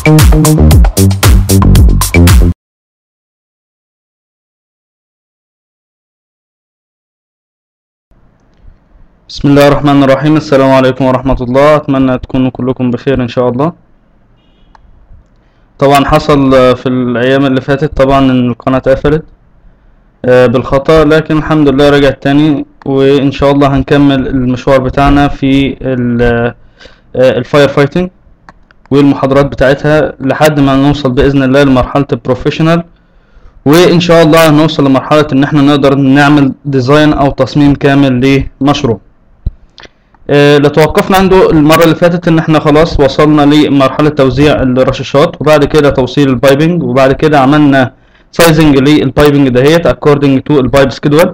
بسم الله الرحمن الرحيم السلام عليكم ورحمة الله أتمنى تكونوا كلكم بخير إن شاء الله طبعا حصل آه، في الأيام اللي فاتت طبعا إن القناة اتقفلت آه، بالخطأ لكن الحمد لله رجعت تاني وإن شاء الله هنكمل المشوار بتاعنا في الفاير فايتنج والمحاضرات بتاعتها لحد ما نوصل بإذن الله لمرحلة البروفيشنال وإن شاء الله نوصل لمرحلة إن احنا نقدر نعمل ديزاين أو تصميم كامل لمشروع آه، اللي توقفنا عنده المرة اللي فاتت ان احنا خلاص وصلنا لمرحلة توزيع الرشاشات وبعد كده توصيل البايبنج وبعد كده عملنا سايزنج للبايبنج دهيت according to البايب سكيدول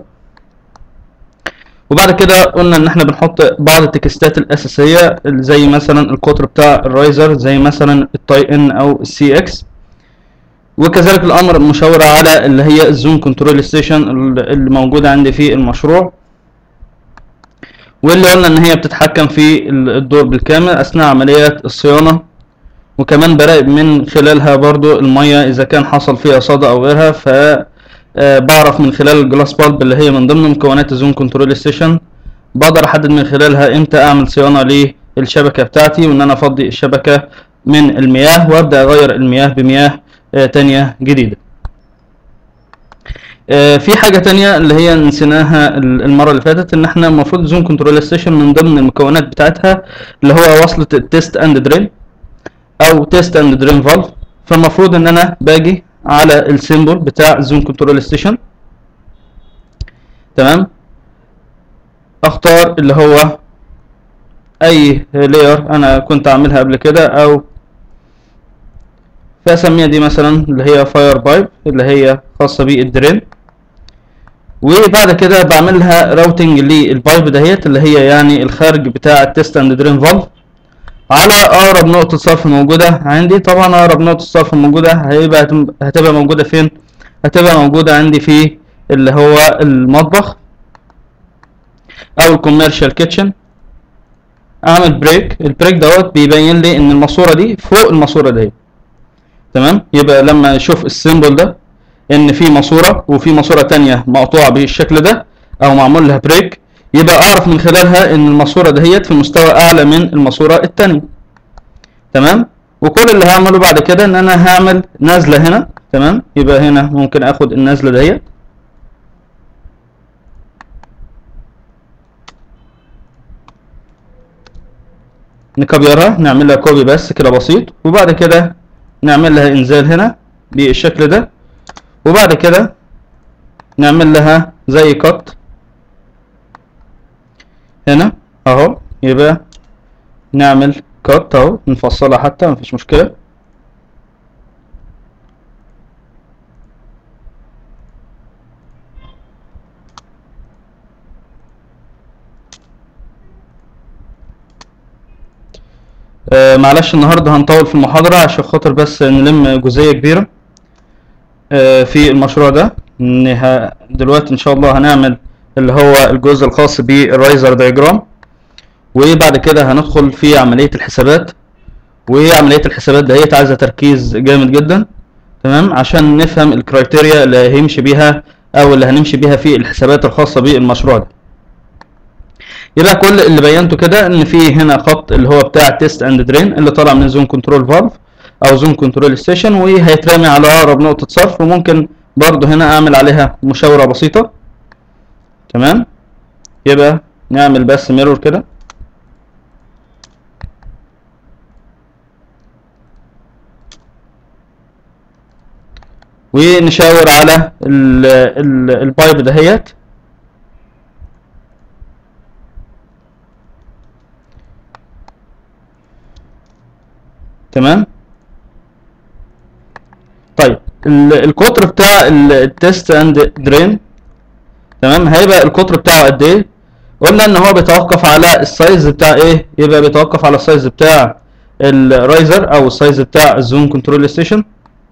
وبعد كده قلنا ان احنا بنحط بعض التكستات الاساسية زي مثلا القطر بتاع الرايزر زي مثلا التاي ان او السي اكس وكذلك الامر مشاورة على اللي هي الزوم كنترول ستيشن اللي موجودة عندي في المشروع واللي قلنا ان هي بتتحكم في الدور بالكامل اثناء عمليات الصيانة وكمان براقب من خلالها برضو المية اذا كان حصل فيها صدى او غيرها ف آه، بعرف من خلال الجلاس بالب اللي هي من ضمن مكونات الزوم كنترول ستيشن بقدر احدد من خلالها امتى اعمل صيانة للشبكة بتاعتي وان انا افضي الشبكة من المياه وابدا اغير المياه بمياه آه، تانية جديدة آه، في حاجة تانية اللي هي نسيناها ال- المرة اللي فاتت ان احنا المفروض زوم كنترول ستيشن من ضمن المكونات بتاعتها اللي هو وصلة التيست اند درين او تيست اند درين فالف فالمفروض ان انا باجي على السيمبل بتاع زوم كنترول ستيشن تمام اختار اللي هو اي لاير انا كنت عاملها قبل كده او فاسميها دي مثلا اللي هي فاير بايب اللي هي خاصة بالدرين وبعد كده بعملها راوتنج للبايب دهيت اللي هي يعني الخارج بتاع التيست اند درين فالف على اقرب نقطة صرف موجودة عندي طبعا اقرب نقطة صرف موجودة هيبقى هتبقى موجودة فين هتبقى موجودة عندي في اللي هو المطبخ او الكوميرشال كيتشن اعمل بريك البريك دوت بيبين لي ان الماسورة دي فوق الماسورة دهيت تمام يبقى لما اشوف السيمبل ده ان في ماسوره وفي ماسوره تانية مقطوعه بالشكل ده او معمول لها بريك يبقى اعرف من خلالها ان الماسوره دهيت في مستوى اعلى من الماسوره التانية تمام وكل اللي هعمله بعد كده ان انا هعمل نازله هنا تمام يبقى هنا ممكن اخد النازله دهيت نكبرها نعمل لها كوبي بس كده بسيط وبعد كده نعمل لها انزال هنا بالشكل ده وبعد كده نعمل لها زي كت هنا اهو يبقى نعمل كت اهو نفصلها حتى مفيش مشكلة آه معلش النهارده هنطول في المحاضرة عشان خاطر بس نلم جزئية كبيرة آه في المشروع ده إن دلوقتي ان شاء الله هنعمل اللي هو الجزء الخاص بالرايزر دايجرام وبعد كده هندخل في عملية الحسابات وعملية الحسابات دهيت عايزة تركيز جامد جدا تمام عشان نفهم الكرايتيريا اللي هيمشي بيها او اللي هنمشي بيها في الحسابات الخاصة بالمشروع ده يبقى كل اللي بينته كده ان في هنا خط اللي هو بتاع تيست اند درين اللي طالع من زون كنترول فالف او زون كنترول ستيشن وهيترمي على اقرب نقطة صرف وممكن برضو هنا اعمل عليها مشاورة بسيطة تمام يبقى نعمل بس ميرور كده ونشاور على ال ال البايب دهيت تمام طيب ال- القطر بتاع التيست اند درين تمام هيبقى القطر بتاعه قد ايه قلنا ان هو بيتوقف على السايز بتاع ايه يبقى بيتوقف على السايز بتاع الرايزر او السايز بتاع الزوم كنترول ستيشن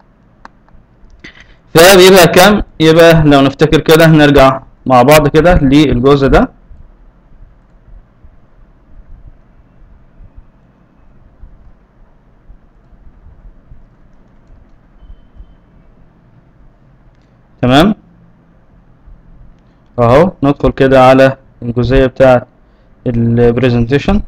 فبيبقى كام يبقى لو نفتكر كده نرجع مع بعض كده للجزء ده تمام اهو ندخل كده على الجزئية بتاعة البرزنتيشن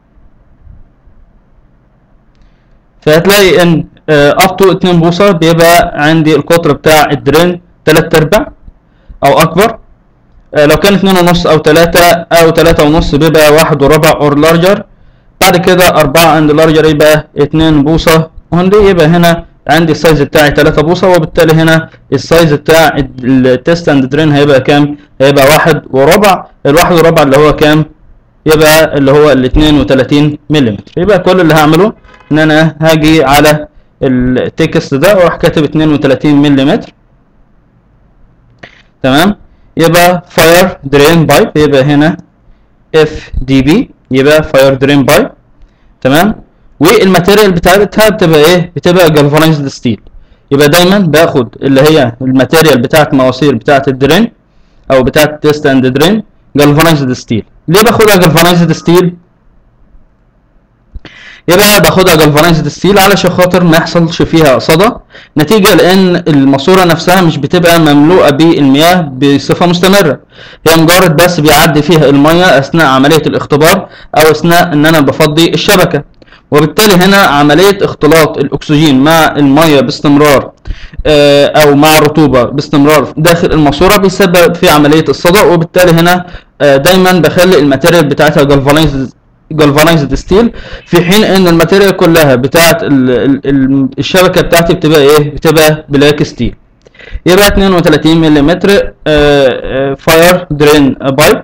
فهتلاقي ان اب تو 2 بوصة بيبقى عندي القطر بتاع الدرين 3 ارباع او اكبر آه، لو كان اتنين ونص او تلاتة او تلاتة ونص بيبقى واحد وربع اور لارجر بعد كده اربعة اند لارجر يبقى اتنين بوصة اونلي يبقى هنا عندي السايز بتاعي تلاتة بوصة وبالتالي هنا السايز بتاع التيست اند درين هيبقى كام هيبقى واحد وربع الواحد وربع اللي هو كام يبقى اللي هو ال 32 ملم يبقى كل اللي هعمله ان انا هاجي على التكست ده واروح كاتب 32 ملم تمام يبقى فاير درين بايب يبقى هنا اف دي بي يبقى فاير درين بايب تمام والماتيريال بتاعتها بتبقى ايه بتبقى جالفانيزد ستيل يبقى دايما باخد اللي هي الماتيريال بتاعت مواسير بتاعت الدرين او بتاعت تيست اند درين جالفانيزد ستيل ليه باخدها جالفانيزد ستيل يبقى باخدها جالفانيزد ستيل علشان خاطر ما يحصلش فيها صدى نتيجه لان الماسوره نفسها مش بتبقى مملوءه بالمياه بصفه مستمره هي مجرد بس بيعدي فيها الميه اثناء عمليه الاختبار او اثناء ان انا بفضي الشبكه وبالتالي هنا عمليه اختلاط الاكسجين مع الميه باستمرار آه، او مع الرطوبه باستمرار داخل الماسوره بيسبب في عمليه الصدى وبالتالي هنا آه، دايما بخلي الماتيريال بتاعتها جالفانيزد جالفانيزد ستيل في حين ان الماتيريال كلها بتاعت ال ال ال الشبكه بتاعتي بتبقى ايه بتبقى بلاك ستيل يبقى 32 ملم فاير درين بايب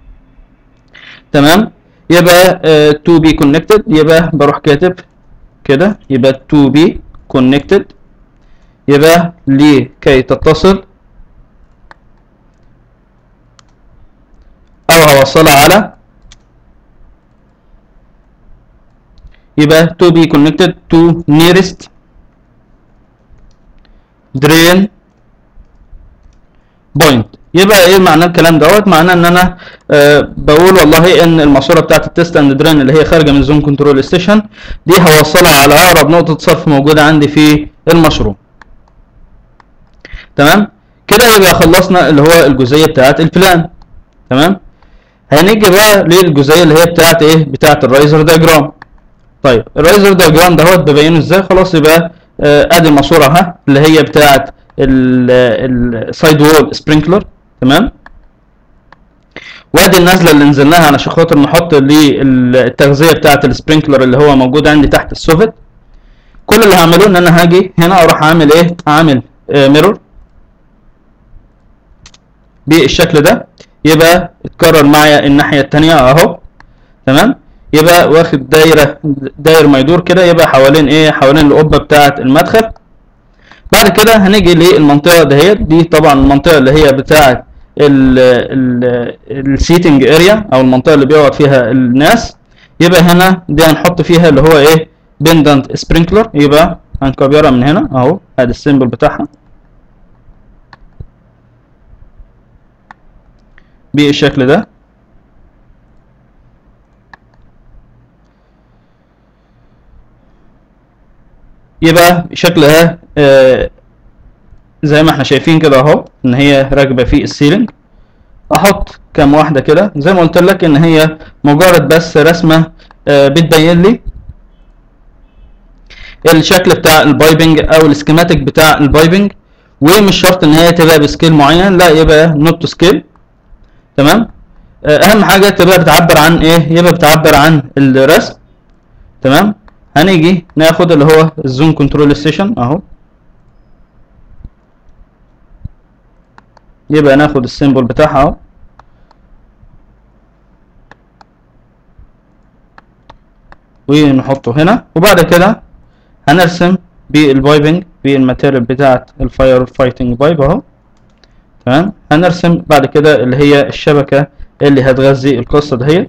تمام يبقى تو بي كونكتد يبقى بروح كاتب كده يبقى تو بي كونكتد يبقى لكي تتصل او هوصلها على يبقى to be connected to nearest drain point يبقى ايه معنى الكلام دوت معناه ان انا آه بقول والله ان الماسوره بتاعت التست اند درين اللي هي خارجه من زون كنترول ستيشن دي هوصلها على اقرب نقطه صرف موجوده عندي في المشروع تمام كده يبقى خلصنا اللي هو الجزئيه بتاعت البلان تمام هنيجي بقى للجزئيه اللي هي بتاعت ايه بتاعت الرايزر دياجرام طيب الرايزر دياجرام دهوت ببينه ازاي خلاص يبقى آه ادي الماسوره اهي اللي هي بتاعت السايد وول سبرينكلر تمام وادي النازله اللي نزلناها علشان خاطر نحط للتغذيه بتاعت السبرينكلر اللي هو موجود عندي تحت السوفت كل اللي هعمله ان انا هاجي هنا اروح اعمل ايه اعمل آه ميرور بالشكل ده يبقى اتكرر معايا الناحيه الثانيه اهو تمام يبقى واخد دايره داير ما يدور كده يبقى حوالين ايه حوالين القبه بتاعه المدخل بعد كده هنيجي للمنطقه دهيت دي طبعا المنطقه اللي هي بتاعه السيتنج اريا او المنطقه اللي بيقعد فيها الناس يبقى هنا دي هنحط فيها اللي هو ايه بندنت سبرينكلر يبقى هنكبرها من هنا اهو ادي السيمبل بتاعها بالشكل ده يبقى شكلها آه زي ما احنا شايفين كده اهو ان هي راكبه في السيلينج احط كام واحده كده زي ما قلت لك ان هي مجرد بس رسمه آه بتبين لي الشكل بتاع البايبنج او السكيماتيك بتاع البايبنج ومش شرط ان هي تبقى بسكيل معين لا يبقى نوت تو سكيل تمام آه اهم حاجه تبقى بتعبر عن ايه يبقى بتعبر عن الرسم تمام هنيجي ناخد اللي هو الزوم كنترول ستيشن اهو يبقى ناخد السيمبل بتاعها اهو ونحطه هنا وبعد كده هنرسم بالبايبنج بالماتيريال بتاعت الفاير فايتنج بايب اهو تمام هنرسم بعد كده اللي هي الشبكة اللي هتغذي القصة دهيت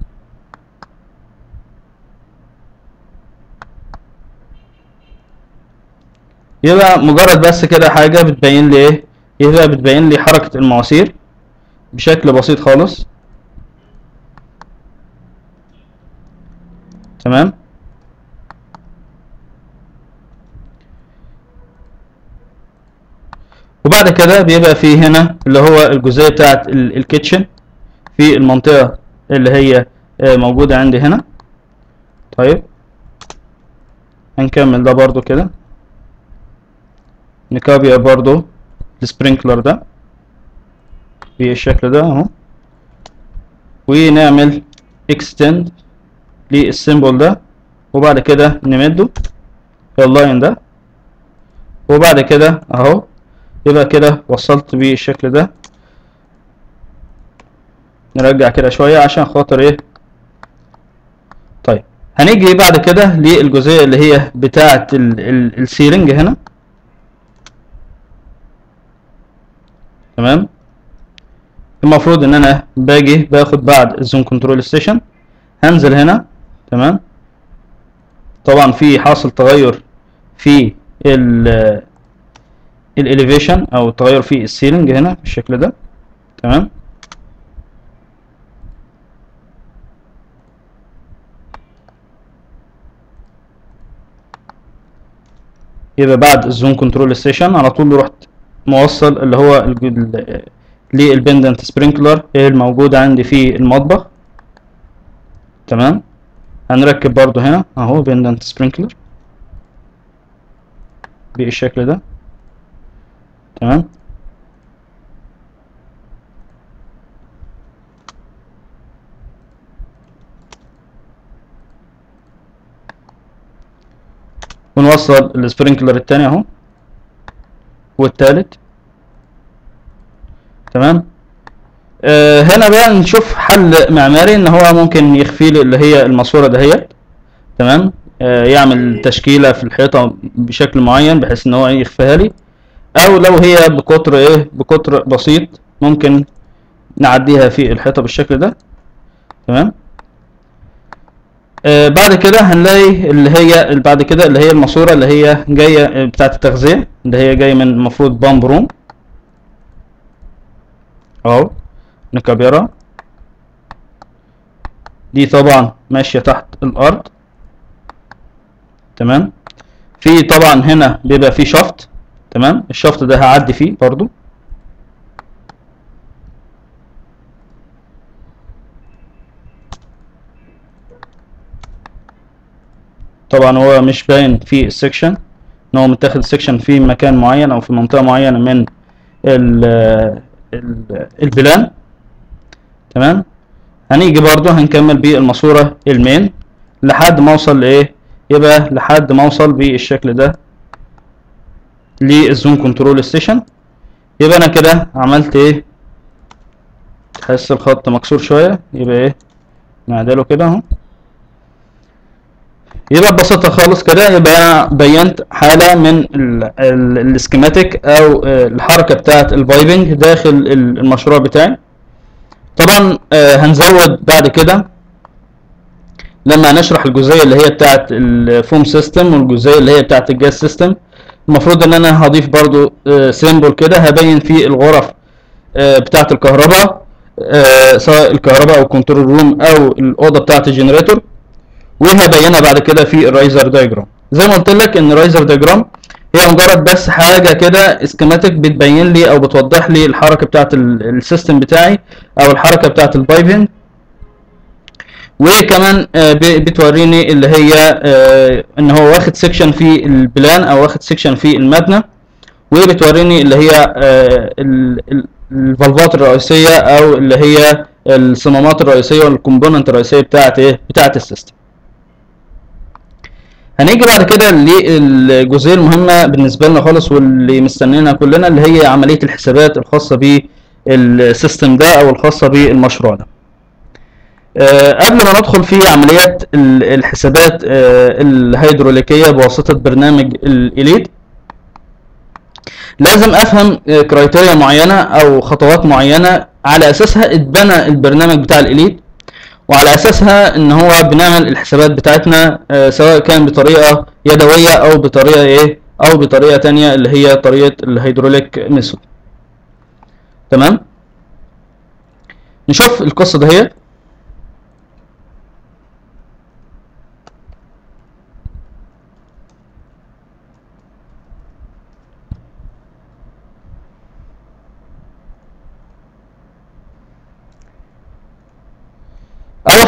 يبقى مجرد بس كده حاجة بتبين لي ايه يبقى بتبين لي حركة المواسير بشكل بسيط خالص تمام وبعد كده بيبقى في هنا اللي هو الجزئيه بتاعه ال- الكيتشن في المنطقه اللي هي آه، موجوده عندي هنا طيب هنكمل ده برضو كده نكابيا برضو السبرينكلر ده بالشكل ده اهو ونعمل اكستند للسيمبل ده وبعد كده نمده في اللاين ده وبعد كده اهو يبقى كده وصلت بالشكل ده نرجع كده شوية عشان خاطر ايه طيب هنيجي بعد كده للجزئية اللي هي بتاعة ال- ال- السيرنج هنا تمام المفروض ان انا باجي باخد بعد الزوم كنترول ستيشن هنزل هنا تمام طبعا في حاصل تغير في ال الاليفيشن او تغير في السيلينج هنا بالشكل ده تمام يبقى بعد الزوم كنترول ستيشن على طول رحت موصل اللي هو للبندنت سبرينكلر الموجود عندي في المطبخ تمام هنركب برضو هنا اهو بندنت سبرينكلر بالشكل ده تمام ونوصل السبرينكلر التاني اهو والتالت تمام آه هنا بقى نشوف حل معماري ان هو ممكن يخفي لي اللي هي الماسوره دهيت تمام آه يعمل تشكيله في الحيطه بشكل معين بحيث ان هو يخفيها لي او لو هي بقطر ايه بقطر بسيط ممكن نعديها في الحيطه بالشكل ده تمام آه بعد كده هنلاقي اللي هي اللي بعد كده اللي هي الماسوره اللي هي جايه بتاعه التغذيه اللي هي جايه من المفروض بامب روم اهو نكبرها دي طبعا ماشيه تحت الارض تمام في طبعا هنا بيبقى في شفط تمام الشفط ده هعدي فيه برضو طبعا هو مش باين في السكشن ان هو متاخد السكشن في مكان معين او في منطقه معينه من ال ال البلان تمام هنيجي برضو هنكمل بالماسوره المين لحد ما اوصل لايه يبقى لحد ما اوصل بالشكل ده للزوم كنترول ستيشن يبقى انا كده عملت ايه تحس الخط مكسور شويه يبقى ايه نعدله كده اهو يبقى ببساطة خالص كده يبقى أنا بينت حالة من السكيماتيك أو الحركة بتاعة البايبنج داخل المشروع بتاعي طبعا هنزود بعد كده لما نشرح الجزئية اللي هي بتاعة الفوم سيستم والجزئية اللي هي بتاعة الجاز سيستم المفروض ان انا هضيف برضو سيمبل كده هبين فيه الغرف بتاعة الكهرباء سواء الكهرباء او الكنترول روم او الاوضه بتاعة الجنريتور وهبينها بعد كده في الرايزر دايجرام زي ما قلت لك ان الرايزر دايجرام هي مجرد بس حاجه كده اسكيماتيك بتبين لي او بتوضح لي الحركه بتاعه السيستم بتاعي او الحركه بتاعه البايبنج وكمان بتوريني اللي هي ان هو واخد سيكشن في البلان او واخد سيكشن في المبنى وبتوريني اللي هي الفالفات الرئيسيه او اللي هي الصمامات الرئيسيه والكومبوننت الرئيسيه بتاعه ايه بتاعه السيستم هنيجي بعد كده للجزئيه المهمه بالنسبه لنا خالص واللي مستنينا كلنا اللي هي عمليه الحسابات الخاصه بالسيستم ده او الخاصه بالمشروع ده أه قبل ما ندخل في عمليات الحسابات أه الهيدروليكيه بواسطه برنامج الاليت لازم افهم كرايتيريا معينه او خطوات معينه على اساسها اتبنى البرنامج بتاع الاليت وعلى اساسها ان هو بنعمل الحسابات بتاعتنا آه سواء كان بطريقه يدويه او بطريقه ايه او بطريقه تانية اللي هي طريقه الهيدروليك ميثود تمام نشوف القصه دهيت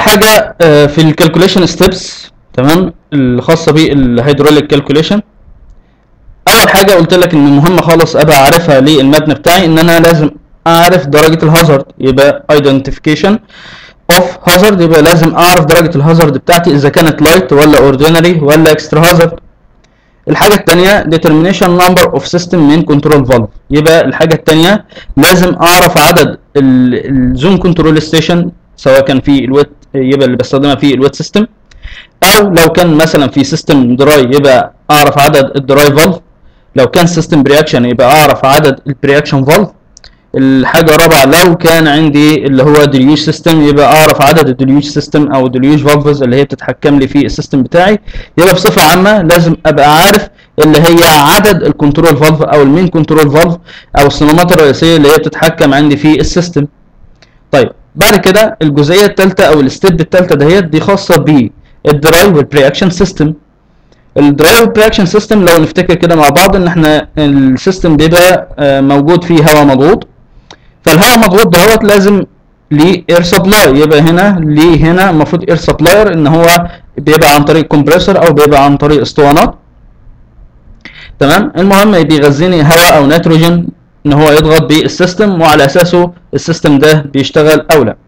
حاجه آه، في الكالكوليشن ستيبس تمام الخاصه بالهيدروليك كالكوليشن اول حاجه قلت لك ان مهم خالص ابقى عارفها للمبنى بتاعي ان انا لازم اعرف درجه الهازارد يبقى identification اوف هازارد يبقى لازم اعرف درجه الهازارد بتاعتي اذا كانت لايت ولا اوردينري ولا اكسترا هازارد الحاجه الثانيه determination number of system main control valve يبقى الحاجه الثانيه لازم اعرف عدد الزوم كنترول ستيشن سواء كان في الويت يبقى اللي بستخدمها في الويت سيستم او لو كان مثلا في سيستم دراي يبقى اعرف عدد الدراي فالف لو كان سيستم برياكشن يبقى اعرف عدد البرياكشن فالف الحاجه الرابعه لو كان عندي اللي هو ديليوج سيستم يبقى اعرف عدد الديليوج سيستم او ديليوج فالفز اللي هي بتتحكم لي في السيستم بتاعي يبقى بصفه عامه لازم ابقى عارف اللي هي عدد الكنترول فالف او المين كنترول فالف او الصمامات الرئيسيه اللي هي بتتحكم عندي في السيستم طيب بعد كده الجزئيه الثالثه او الستيب الثالثه دهيت دي خاصه بالدرايف والبرياكشن سيستم الدرايف والبرياكشن سيستم لو نفتكر كده مع بعض ان احنا السيستم بيبقى آه، موجود فيه هواء مضغوط فالهواء مضغوط دهوت لازم ليه اير سبلاي يبقى هنا ليه هنا المفروض اير سبلاير ان هو بيبقى عن طريق كومبريسور او بيبقى عن طريق اسطوانات تمام المهم بيغذيني هواء او نيتروجين ان هو يضغط بالسيستم وعلى اساسه السيستم ده بيشتغل او لا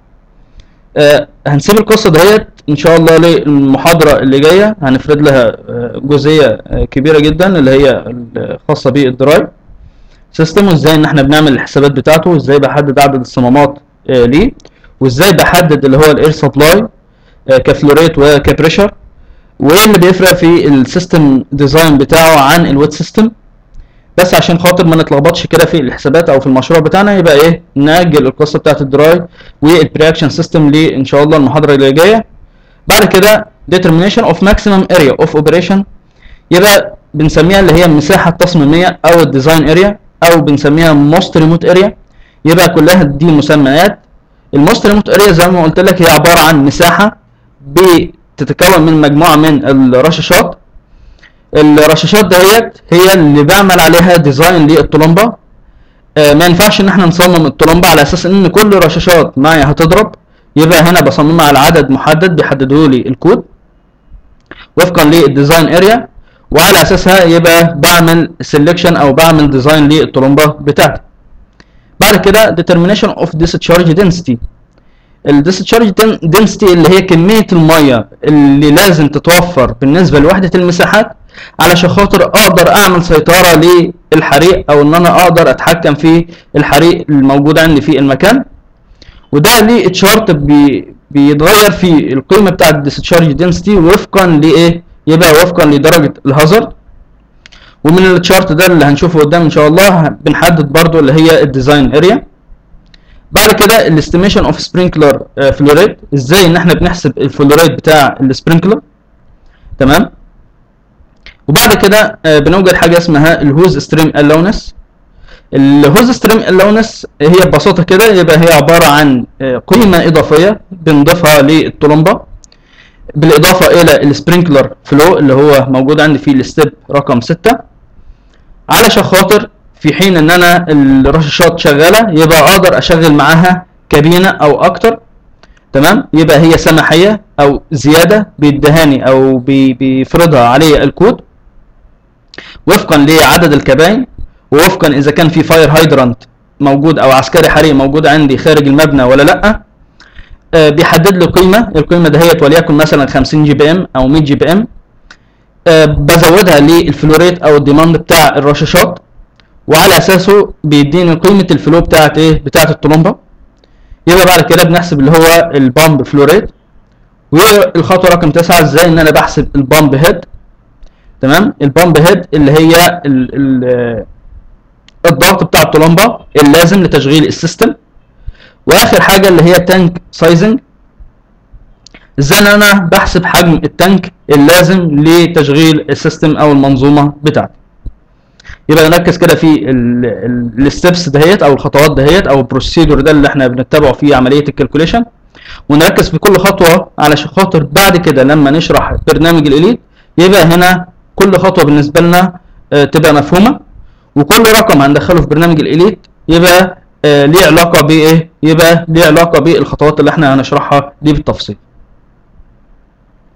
آه هنسيب القصه دهيت ان شاء الله للمحاضره اللي جايه هنفرد لها آه، جزئيه آه، كبيره جدا اللي هي الخاصه بالدرايف سيستم وازاي ان احنا بنعمل الحسابات بتاعته وازاي بحدد عدد الصمامات آه، ليه وازاي بحدد اللي هو الاير سبلاي كفلوريت وكبريشر وايه اللي بيفرق في السيستم ديزاين بتاعه عن الويت سيستم بس عشان خاطر ما نتلخبطش كده في الحسابات او في المشروع بتاعنا يبقى ايه ناجل القصه بتاعت الدراي والبرياكشن سيستم ان شاء الله المحاضره اللي جايه بعد كده determination of maximum area of operation يبقى بنسميها اللي هي المساحه التصميميه او الديزاين اريا او بنسميها موست ريموت اريا يبقى كلها دي مسميات الموست ريموت اريا زي ما قلت لك هي عباره عن مساحه بتتكون من مجموعه من الرشاشات الرشاشات ديت هي اللي بعمل عليها ديزاين للطلمبه آه ما ينفعش ان احنا نصمم الطلمبه على اساس ان كل رشاشات معايا هتضرب يبقى هنا بصممها على عدد محدد بيحددوا لي الكود وفقا للديزاين اريا وعلى اساسها يبقى بعمل سيلكشن او بعمل ديزاين للطلمبه بتاعتي بعد كده determination of discharge density الديسشارج density اللي هي كميه الميه اللي لازم تتوفر بالنسبه لوحده المساحات علشان خاطر اقدر اعمل سيطره للحريق او ان انا اقدر اتحكم في الحريق الموجود عندي في المكان وده ليه تشارت بي بيتغير في القيمه بتاعه الديسشارج دنسيتي وفقا لايه يبقى وفقا لدرجه الهازارد ومن التشارت ده اللي هنشوفه قدام ان شاء الله بنحدد برضو اللي هي الديزاين اريا بعد كده الاستيميشن اوف سبرينكلر فلوريت ازاي ان احنا بنحسب الفلوريت بتاع السبرينكلر تمام وبعد كده آه، بنوجد حاجه اسمها الهوز ستريم الاونس الهوز ستريم الاونس هي ببساطه كده يبقى هي عباره عن آه، قيمه اضافيه بنضيفها للطلمبه بالاضافه الى السبرينكلر فلو اللي هو موجود عندي في الستيب رقم 6 علشان خاطر في حين ان انا الرشاشات شغاله يبقى اقدر اشغل معاها كابينه او اكتر تمام يبقى هي سماحيه او زياده بيدهاني او بي- بيفرضها علي الكود وفقا لعدد الكباين ووفقا اذا كان في فاير هايدرانت موجود او عسكري حريق موجود عندي خارج المبنى ولا لا آه، بيحدد لي قيمه القيمه دهيت وليكن مثلا 50 جي بي ام او 100 جي بي ام آه، بزودها للفلوريت او الديماند بتاع الرشاشات وعلى اساسه بيديني قيمه الفلو بتاعت ايه بتاعت الطلمبه يبقى بعد كده بنحسب اللي هو البامب فلوريت والخطوه رقم 9 ازاي ان انا بحسب البامب هيد تمام البامب هيد اللي هي ال ال الضغط بتاع الطلمبه اللازم لتشغيل السيستم واخر حاجه اللي هي تانك سايزنج ازاي ان انا بحسب حجم التانك اللازم لتشغيل السيستم او المنظومه بتاعتي يبقى نركز كده في الستبس دهيت او الخطوات دهيت او البروسيدور ده اللي احنا بنتبعه في عمليه الكالكوليشن ونركز في كل خطوه علشان خاطر بعد كده لما نشرح برنامج الاليت يبقى هنا كل خطوه بالنسبه لنا آه، تبقى مفهومه وكل رقم هندخله في برنامج الاليت يبقى آه، ليه علاقه بايه يبقى ليه علاقه بالخطوات اللي احنا هنشرحها دي بالتفصيل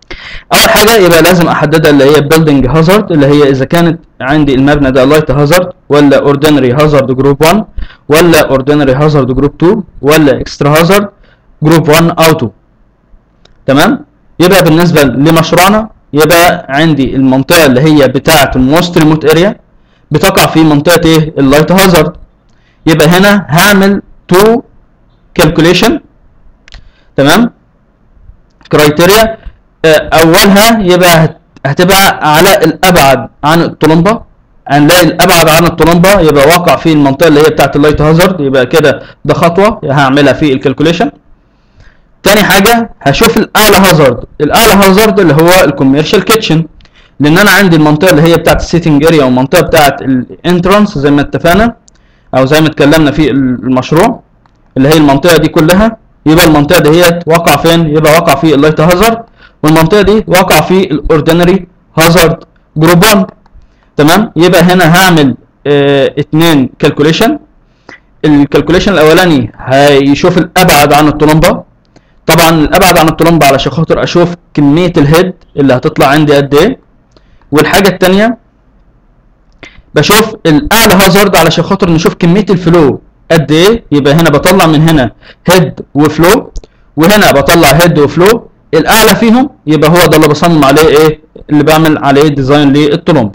اول حاجه يبقى لازم احددها اللي هي بيلدينج هازارد اللي هي اذا كانت عندي المبنى ده لايت هازارد ولا اوردينري هازارد جروب 1 ولا اوردينري هازارد جروب 2 ولا اكسترا هازارد جروب 1 او 2 تمام يبقى بالنسبه لمشروعنا يبقى عندي المنطقه اللي هي بتاعه الموست ريموت اريا بتقع في منطقه ايه اللايت هازارد يبقى هنا هعمل تو كالكوليشن تمام كرايتيريا اولها يبقى هت- هتبقى على الابعد عن الطلمبه هنلاقي الابعد عن الطلمبه يبقى واقع في المنطقه اللي هي بتاعه اللايت هازارد يبقى كده ده خطوه هعملها في الكالكوليشن تاني حاجه هشوف الاعلى هازارد الاعلى هازارد اللي هو الكوميرشال كيتشن لان انا عندي المنطقه اللي هي بتاعه السيتنج اريا والمنطقه بتاعه الانترانس زي ما اتفقنا او زي ما اتكلمنا في المشروع اللي هي المنطقه دي كلها يبقى المنطقه دهيت واقع فين يبقى واقع في اللايت هازارد والمنطقه دي واقع في الاوردينري هازارد جروب 1 تمام يبقى هنا هعمل اه اتنين كالكوليشن الكالكوليشن الاولاني هيشوف الابعد عن الطلمبه طبعا الابعد عن الطلمبه علشان خاطر اشوف كميه الهيد اللي هتطلع عندي قد ايه والحاجه الثانيه بشوف الاعلى هازارد علشان خاطر نشوف كميه الفلو قد ايه يبقى هنا بطلع من هنا هيد وفلو وهنا بطلع هيد وفلو الاعلى فيهم يبقى هو ده اللي بصمم عليه ايه اللي بعمل عليه ديزاين للطلمب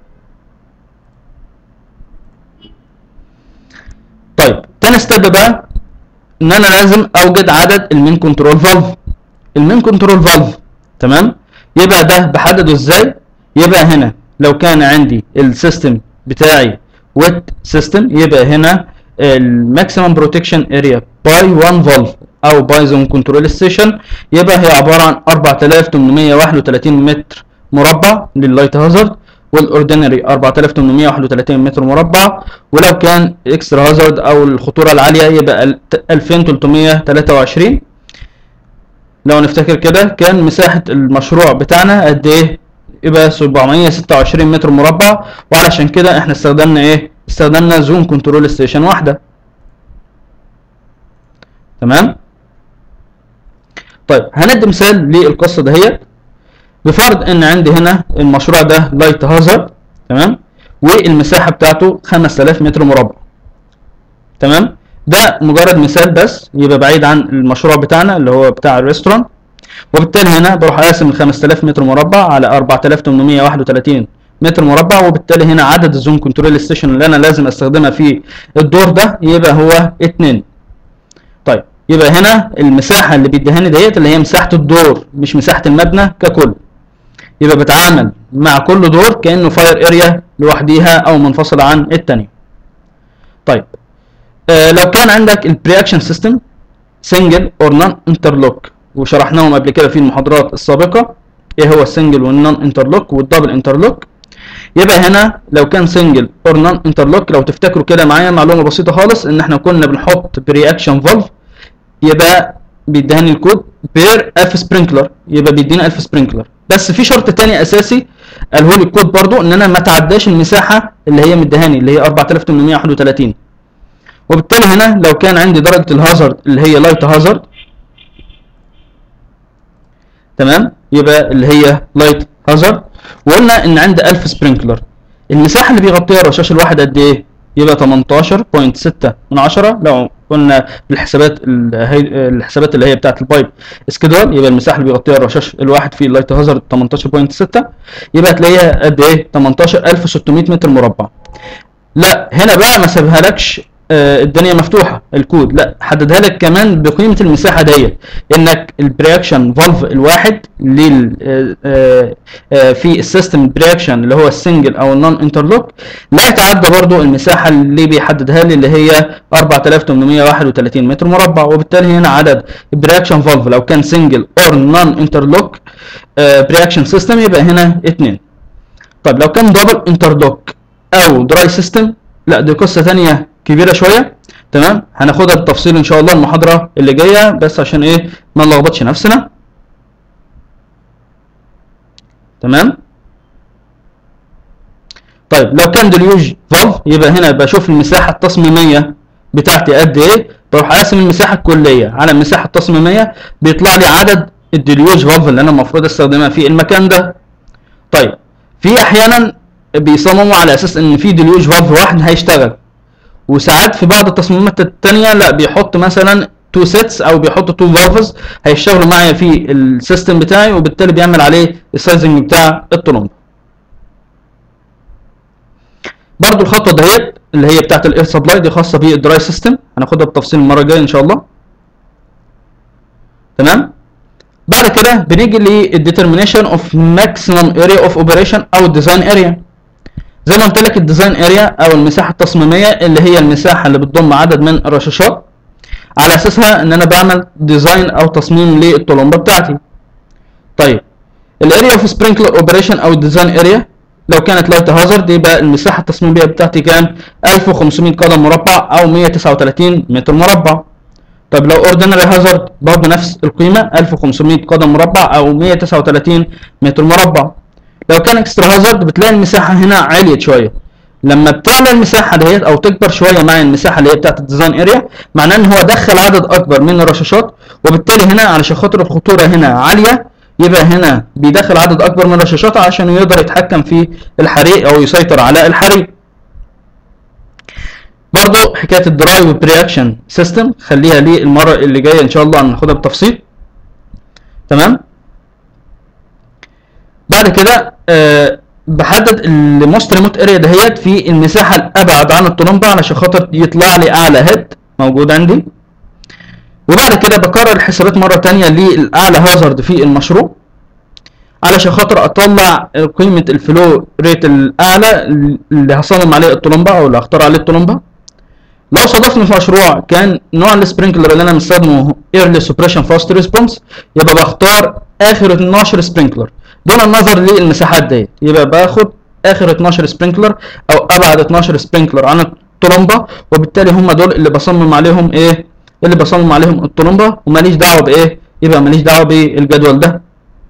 طيب تاني ستيب بقى ان انا لازم اوجد عدد المين كنترول فالف المين كنترول فالف تمام يبقى ده بحدده ازاي يبقى هنا لو كان عندي السيستم بتاعي ويت سيستم يبقى هنا الماكسيمم بروتكشن اريا باي 1 فالف او باي زون كنترول ستيشن يبقى هي عباره عن 4831 متر مربع لللايت هازارد والاوردينري 4831 متر مربع ولو كان اكسترا هازارد او الخطوره العاليه يبقى 2323 لو نفتكر كده كان مساحه المشروع بتاعنا قد ايه يبقى 726 متر مربع وعلشان كده احنا استخدمنا ايه استخدمنا زون كنترول ستيشن واحده تمام طيب هندي مثال للقصه دهيت بفرض ان عندي هنا المشروع ده لايت هازارد تمام والمساحه بتاعته 5000 متر مربع تمام ده مجرد مثال بس يبقى بعيد عن المشروع بتاعنا اللي هو بتاع الريستورانت وبالتالي هنا بروح اقسم ال 5000 متر مربع على 4831 متر مربع وبالتالي هنا عدد الزون كنترول ستيشن اللي انا لازم استخدمها في الدور ده يبقى هو 2 طيب يبقى هنا المساحه اللي بيديهاني ديت اللي هي مساحه الدور مش مساحه المبنى ككل يبقى بتعامل مع كل دور كانه فاير اريا لوحديها او منفصله عن الثانيه طيب آه لو كان عندك البرياكشن سيستم سنجل اور نون انترلوك وشرحناهم قبل كده في المحاضرات السابقه ايه هو السنجل والنون انترلوك والدبل انترلوك يبقى هنا لو كان سنجل اور نون انترلوك لو تفتكروا كده معايا معلومه بسيطه خالص ان احنا كنا بنحط برياكشن فالف يبقى بيديهاني الكود بير اف سبرينكلر يبقى بيديني الف سبرينكلر بس في شرط تاني اساسي قاله لي الكود برضو ان انا ما تعداش المساحه اللي هي مديهاني اللي هي 4831 وبالتالي هنا لو كان عندي درجه الهازارد اللي هي لايت هازارد تمام يبقى اللي هي لايت هازارد وقلنا ان عندي 1000 سبرينكلر المساحه اللي بيغطيها الرشاش الواحد قد ايه يبقى 18.6 من 10 لو قلنا الحسابات الحسابات اللي هي بتاعه البايب سكيدول يبقى المساحه اللي بيغطيها الرشاش الواحد في اللايت هازارد 18.6 يبقى تلاقيها قد ايه 18600 متر مربع لا هنا بقى ما سابهالكش آه الدنيا مفتوحه الكود لا حددها لك كمان بقيمه المساحه ديت انك البرياكشن فالف الواحد لل آه آه في السيستم برياكشن اللي هو السنجل او النون انترلوك لا يتعدى برضو المساحه اللي بيحددها لي اللي هي 4831 متر مربع وبالتالي هنا عدد البرياكشن فالف لو كان سنجل اور نون انترلوك برياكشن سيستم يبقى هنا 2 طيب لو كان دبل انترلوك او دراي سيستم لا دي قصه ثانيه كبيره شويه تمام هناخدها بالتفصيل ان شاء الله المحاضره اللي جايه بس عشان ايه ما نلخبطش نفسنا تمام طيب لو كان ديليوج فالف يبقى هنا بشوف المساحه التصميميه بتاعتي قد ايه بروح اقسم المساحه الكليه على المساحه التصميميه بيطلع لي عدد الديليوج فالف اللي انا المفروض استخدمها في المكان ده طيب في احيانا بيصمموا على اساس ان في ديليوج فالف واحد هيشتغل وساعات في بعض التصميمات التانية لا بيحط مثلا تو سيتس او بيحط تو فالفز هيشتغلوا معايا في السيستم بتاعي وبالتالي بيعمل عليه السايزنج بتاع الطلمبه برضو الخطوه دهيت اللي هي بتاعت الاير سبلاي دي خاصه بالدراي سيستم هناخدها بتفصيل المره الجايه ان شاء الله تمام بعد كده بنيجي للديترمينيشن اوف ماكسيمم اريا اوف اوبريشن او الديزاين اريا زي ما قلت لك الديزاين اريا او المساحه التصميميه اللي هي المساحه اللي بتضم عدد من الرشاشات على اساسها ان انا بعمل ديزاين او تصميم للطلمبه بتاعتي طيب الاريا اوف سبرينكلر اوبريشن او الديزاين اريا لو كانت لايت هازارد يبقى المساحه التصميميه بتاعتي كان 1500 قدم مربع او 139 متر مربع طب لو اوردينري هازارد برضه نفس القيمه 1500 قدم مربع او 139 متر مربع لو كان اكسترا هازارد بتلاقي المساحه هنا عليت شويه لما بتعلى المساحه ديت او تكبر شويه مع المساحه اللي هي بتاعت الديزاين اريا معناه ان هو دخل عدد اكبر من الرشاشات وبالتالي هنا علشان خاطر الخطوره هنا عاليه يبقى هنا بيدخل عدد اكبر من الرشاشات عشان يقدر يتحكم في الحريق او يسيطر على الحريق برضو حكايه الدرايف برياكشن سيستم خليها لي المره اللي جايه ان شاء الله هناخدها بالتفصيل تمام بعد كده أه بحدد الموست ريموت اريا دهيت في المساحه الابعد عن الطلمبه علشان خاطر يطلع لي اعلى هيد موجود عندي وبعد كده بكرر الحسابات مره تانية للاعلى هازارد في المشروع علشان خاطر اطلع قيمه الفلو ريت الاعلى اللي هصمم عليه الطلمبه او اللي هختار عليه الطلمبه لو صادفني في مشروع كان نوع السبرينكلر اللي انا مستخدمه ايرلي سوبريشن فاست ريسبونس يبقى بختار اخر 12 سبرينكلر دون النظر للمساحات ديت يبقى باخد اخر 12 سبرينكلر او ابعد 12 سبرينكلر عن الطلمبه وبالتالي هم دول اللي بصمم عليهم ايه اللي بصمم عليهم الطلمبه وماليش دعوه بايه يبقى ماليش دعوه بالجدول ده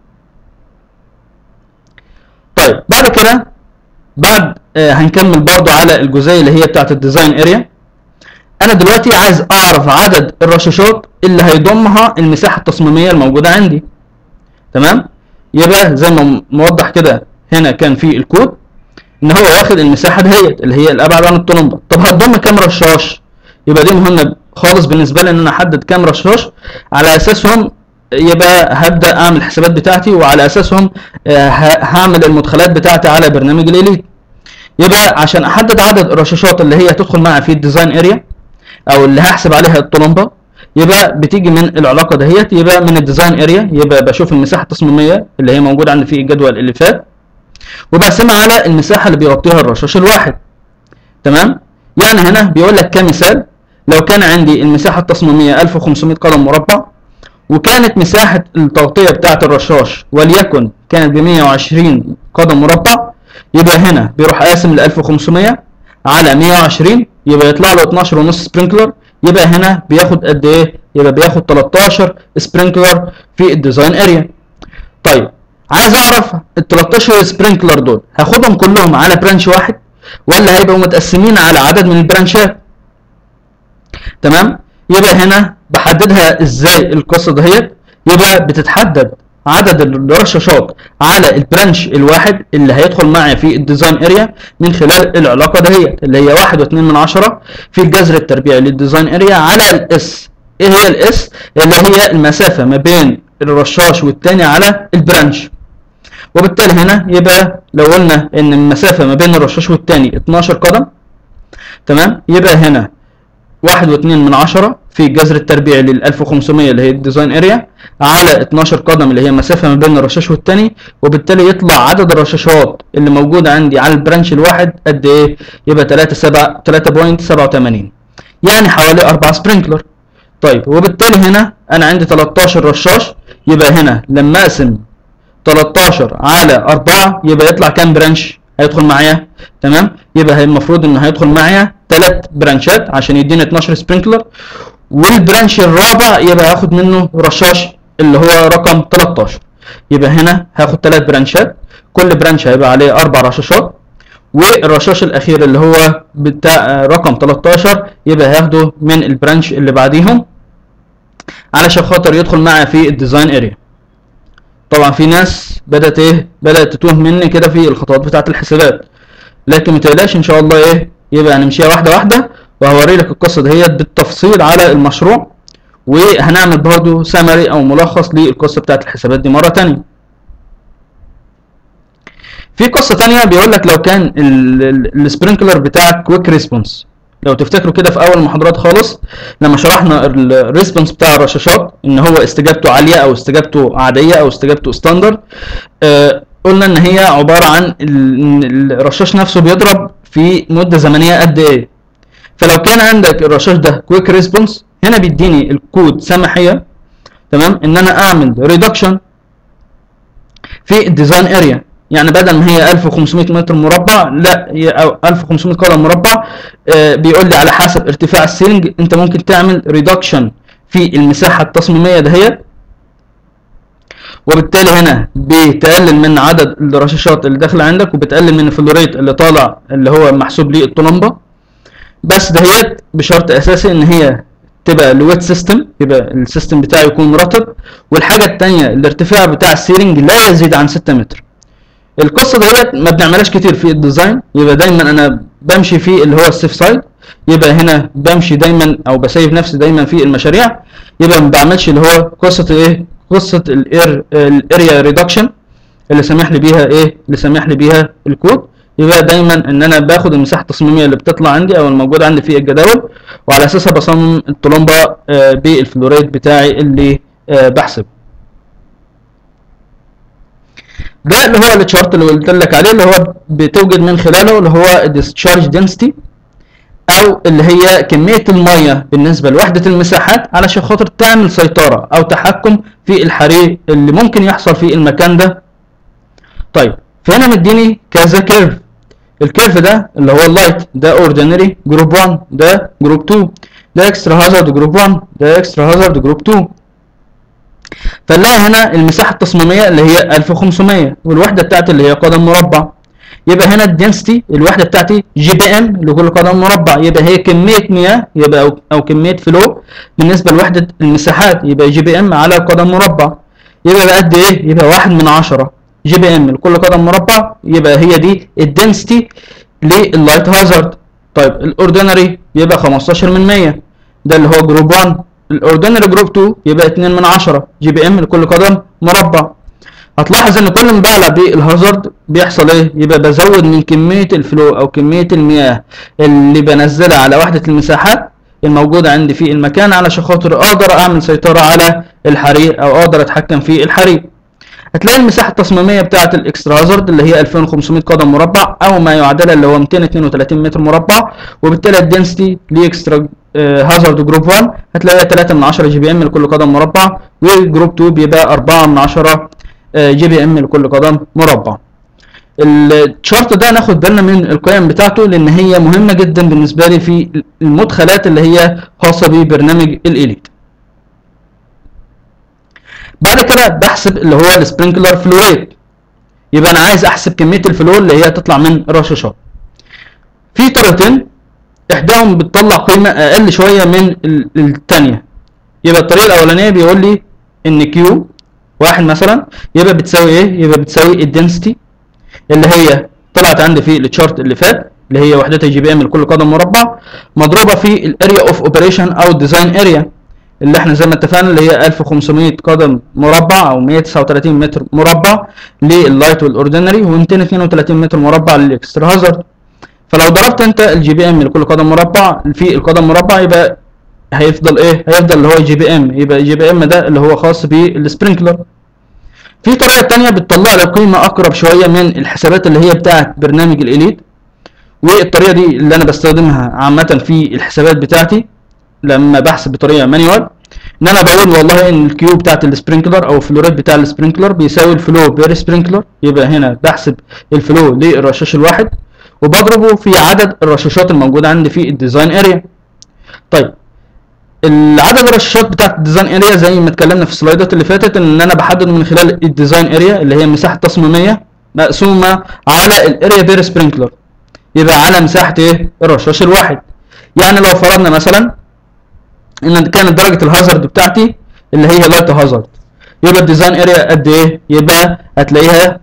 طيب بعد كده بعد آه هنكمل برضو على الجزئيه اللي هي بتاعت الديزاين اريا انا دلوقتي عايز اعرف عدد الرشاشات اللي هيضمها المساحه التصميميه الموجوده عندي تمام يبقى زي ما موضح كده هنا كان في الكود ان هو واخد المساحه دهيت اللي هي الابعد عن الطلمبه طب هتضم كام رشاش يبقى دي مهمه خالص بالنسبه لي ان انا احدد كام رشاش على اساسهم يبقى هبدا اعمل الحسابات بتاعتي وعلى اساسهم هعمل المدخلات بتاعتي على برنامج الاليت يبقى عشان احدد عدد الرشاشات اللي هي تدخل معايا في الديزاين اريا او اللي هحسب عليها الطلمبه يبقى بتيجي من العلاقه دهيت يبقى من الديزاين اريا يبقى بشوف المساحه التصميميه اللي هي موجوده عندي في الجدول اللي فات وبقسمها على المساحه اللي بيغطيها الرشاش الواحد تمام يعني هنا بيقول لك كمثال لو كان عندي المساحه التصميميه 1500 قدم مربع وكانت مساحه التغطيه بتاعه الرشاش وليكن كانت ب 120 قدم مربع يبقى هنا بيروح قاسم ل 1500 على 120 يبقى يطلع له 12 ونص سبرينكلر يبقى هنا بياخد قد ايه يبقى بياخد 13 سبرينكلر في الديزاين اريا طيب عايز اعرف ال 13 سبرينكلر دول هاخدهم كلهم على برانش واحد ولا هيبقوا متقسمين على عدد من البرانشات تمام يبقى هنا بحددها ازاي القصه دهيت يبقى بتتحدد عدد الرشاشات على البرانش الواحد اللي هيدخل معي في الديزاين اريا من خلال العلاقه دهيت اللي هي واحد واتنين من عشرة في الجذر التربيعي للديزاين اريا على الاس ايه هي الاس اللي هي المسافه ما بين الرشاش والتاني على البرانش وبالتالي هنا يبقى لو قلنا ان المسافه ما بين الرشاش والتاني 12 قدم تمام يبقى هنا واحد واتنين من عشرة في الجذر التربيعي لل 1500 اللي هي الديزاين اريا على 12 قدم اللي هي المسافه ما بين الرشاش والتاني وبالتالي يطلع عدد الرشاشات اللي موجوده عندي على البرانش الواحد قد ايه؟ يبقى 3.87 يعني حوالي 4 سبرينكلر طيب وبالتالي هنا انا عندي 13 رشاش يبقى هنا لما اقسم 13 على 4 يبقى يطلع كام برانش؟ هيدخل معايا تمام يبقى المفروض انه هيدخل معايا ثلاث برانشات عشان يديني 12 سبرينكلر والبرانش الرابع يبقى هاخد منه رشاش اللي هو رقم 13 يبقى هنا هاخد ثلاث برانشات كل برانش هيبقى عليه اربع رشاشات والرشاش الاخير اللي هو بتاع رقم 13 يبقى هاخده من البرانش اللي بعديهم علشان خاطر يدخل معايا في الديزاين اريا طبعا في ناس بدات ايه بدات تتوه مني كده في الخطوات بتاعه الحسابات لكن ما تقلقش ان شاء الله ايه يبقى هنمشيها واحده واحده وهوري لك القصه دهيت بالتفصيل على المشروع وهنعمل برضو سمري او ملخص للقصه بتاعه الحسابات دي مره تانية في قصه تانية بيقول لك لو كان السبرينكلر بتاعك كويك ريسبونس لو تفتكروا كده في اول المحاضرات خالص لما شرحنا الريسبونس بتاع الرشاشات ان هو استجابته عاليه او استجابته عاديه او استجابته ستاندرد آه قلنا ان هي عباره عن ال- الرشاش نفسه بيضرب في مده زمنيه قد ايه فلو كان عندك الرشاش ده كويك ريسبونس هنا بيديني الكود سماحيه تمام ان انا اعمل ريدكشن في الديزاين اريا يعني بدل ما هي 1500 متر مربع لا هي أو 1500 قدم مربع آه بيقول لي على حسب ارتفاع السيلينج انت ممكن تعمل ريدكشن في المساحه التصميميه دهيت وبالتالي هنا بتقلل من عدد الرشاشات اللي داخله عندك وبتقلل من الفلوريت اللي طالع اللي هو محسوب ليه الطلمبه بس دهيت بشرط اساسي ان هي تبقى الويت سيستم يبقى السيستم بتاعي يكون مرتب والحاجه الثانيه الارتفاع بتاع السيلينج لا يزيد عن 6 متر القصه ديت ما بنعملهاش كتير في الديزاين يبقى دايما انا بمشي في اللي هو السيف سايد يبقى هنا بمشي دايما او بسيف نفسي دايما في المشاريع يبقى ما بعملش اللي هو قصه ايه قصه الاير الاريا ريدكشن اللي سامح لي بيها ايه اللي سامح لي بيها الكود يبقى دايما ان انا باخد المساحه التصميميه اللي بتطلع عندي او الموجوده عندي في الجداول وعلى اساسها بصمم الطلمبه آه بالفلوريت بتاعي اللي آه بحسبه ده اللي هو التشارت اللي قلت لك عليه اللي هو بتوجد من خلاله اللي هو الديسشارج دنسيتي او اللي هي كميه الميه بالنسبه لوحده المساحات علشان خاطر تعمل سيطره او تحكم في الحريق اللي ممكن يحصل في المكان ده طيب فهنا مديني كذا كيرف الكيرف ده اللي هو اللايت ده اوردينري جروب 1 ده جروب 2 ده اكسترا هازارد جروب 1 ده اكسترا هازارد جروب 2 فنلاقي هنا المساحه التصميميه اللي هي 1500 والوحده بتاعتي اللي هي قدم مربع يبقى هنا الدنسيتي الوحده بتاعتي جي بي ام لكل قدم مربع يبقى هي كميه مياه يبقى او, أو كميه فلو بالنسبه لوحده المساحات يبقى جي بي ام على قدم مربع يبقى بقى قد ايه يبقى واحد من عشرة جي بي ام لكل قدم مربع يبقى هي دي الدنسيتي لللايت هازارد طيب الاوردينري يبقى 15 من 100 ده اللي هو جروب 1 الاوردينري جروب 2 يبقى 2 من 10 جي بي ام لكل قدم مربع هتلاحظ ان كل ما بعلى بالهازارد بيحصل ايه يبقى بزود من كميه الفلو او كميه المياه اللي بنزلها على وحده المساحات الموجوده عندي في المكان علشان خاطر اقدر اعمل سيطره على الحريق او اقدر اتحكم في الحريق هتلاقي المساحه التصميميه بتاعه الاكسترا هازارد اللي هي 2500 قدم مربع او ما يعادلها اللي هو 232 متر مربع وبالتالي الدنسيتي لاكسترا هازارد جروب 1 هتلاقيها 3 من 10 جي بي ام لكل قدم مربع وجروب 2 بيبقى 4 من 10 جي بي ام لكل قدم مربع الشارت ده ناخد بالنا من القيم بتاعته لان هي مهمه جدا بالنسبه لي في المدخلات اللي هي خاصه ببرنامج الاليت بعد كده بحسب اللي هو السبرينكلر فلو ريت يبقى انا عايز احسب كميه الفلو اللي هي تطلع من الرشاشات في طريقتين احداهم بتطلع قيمه اقل شويه من الثانيه يبقى الطريقه الاولانيه بيقول لي ان كيو واحد مثلا يبقى بتساوي ايه يبقى بتساوي الدنسيتي اللي هي طلعت عندي في التشارت اللي فات اللي هي وحدتها جي بي ام لكل قدم مربع مضروبه في الاريا اوف اوبريشن او الديزاين اريا اللي احنا زي ما اتفقنا اللي هي 1500 قدم مربع او 139 متر مربع لللايت والاوردينري و232 متر مربع للاكسترا هازارد فلو ضربت انت الجي بي ام لكل قدم مربع في القدم مربع يبقى هيفضل ايه هيفضل اللي هو جي بي ام يبقى الجي بي ام ده اللي هو خاص بالسبرينكلر في طريقه تانية بتطلع لي قيمه اقرب شويه من الحسابات اللي هي بتاعه برنامج الاليت والطريقه دي اللي انا بستخدمها عامه في الحسابات بتاعتي لما بحسب بطريقه مانيوال ان انا بقول والله ان الكيو بتاعت السبرينكلر او الفلوريت بتاع السبرينكلر بيساوي الفلو بير سبرينكلر يبقى هنا بحسب الفلو للرشاش الواحد وبضربه في عدد الرشاشات الموجوده عندي في الديزاين اريا طيب العدد الرشاشات بتاعت الديزاين اريا زي ما اتكلمنا في السلايدات اللي فاتت ان انا بحدد من خلال الديزاين اريا اللي هي المساحه التصميميه مقسومه على الاريا بير سبرينكلر يبقى على مساحه ايه الرشاش الواحد يعني لو فرضنا مثلا ان كانت درجه الهازارد بتاعتي اللي هي لايت هازارد يبقى الديزاين اريا قد ايه يبقى هتلاقيها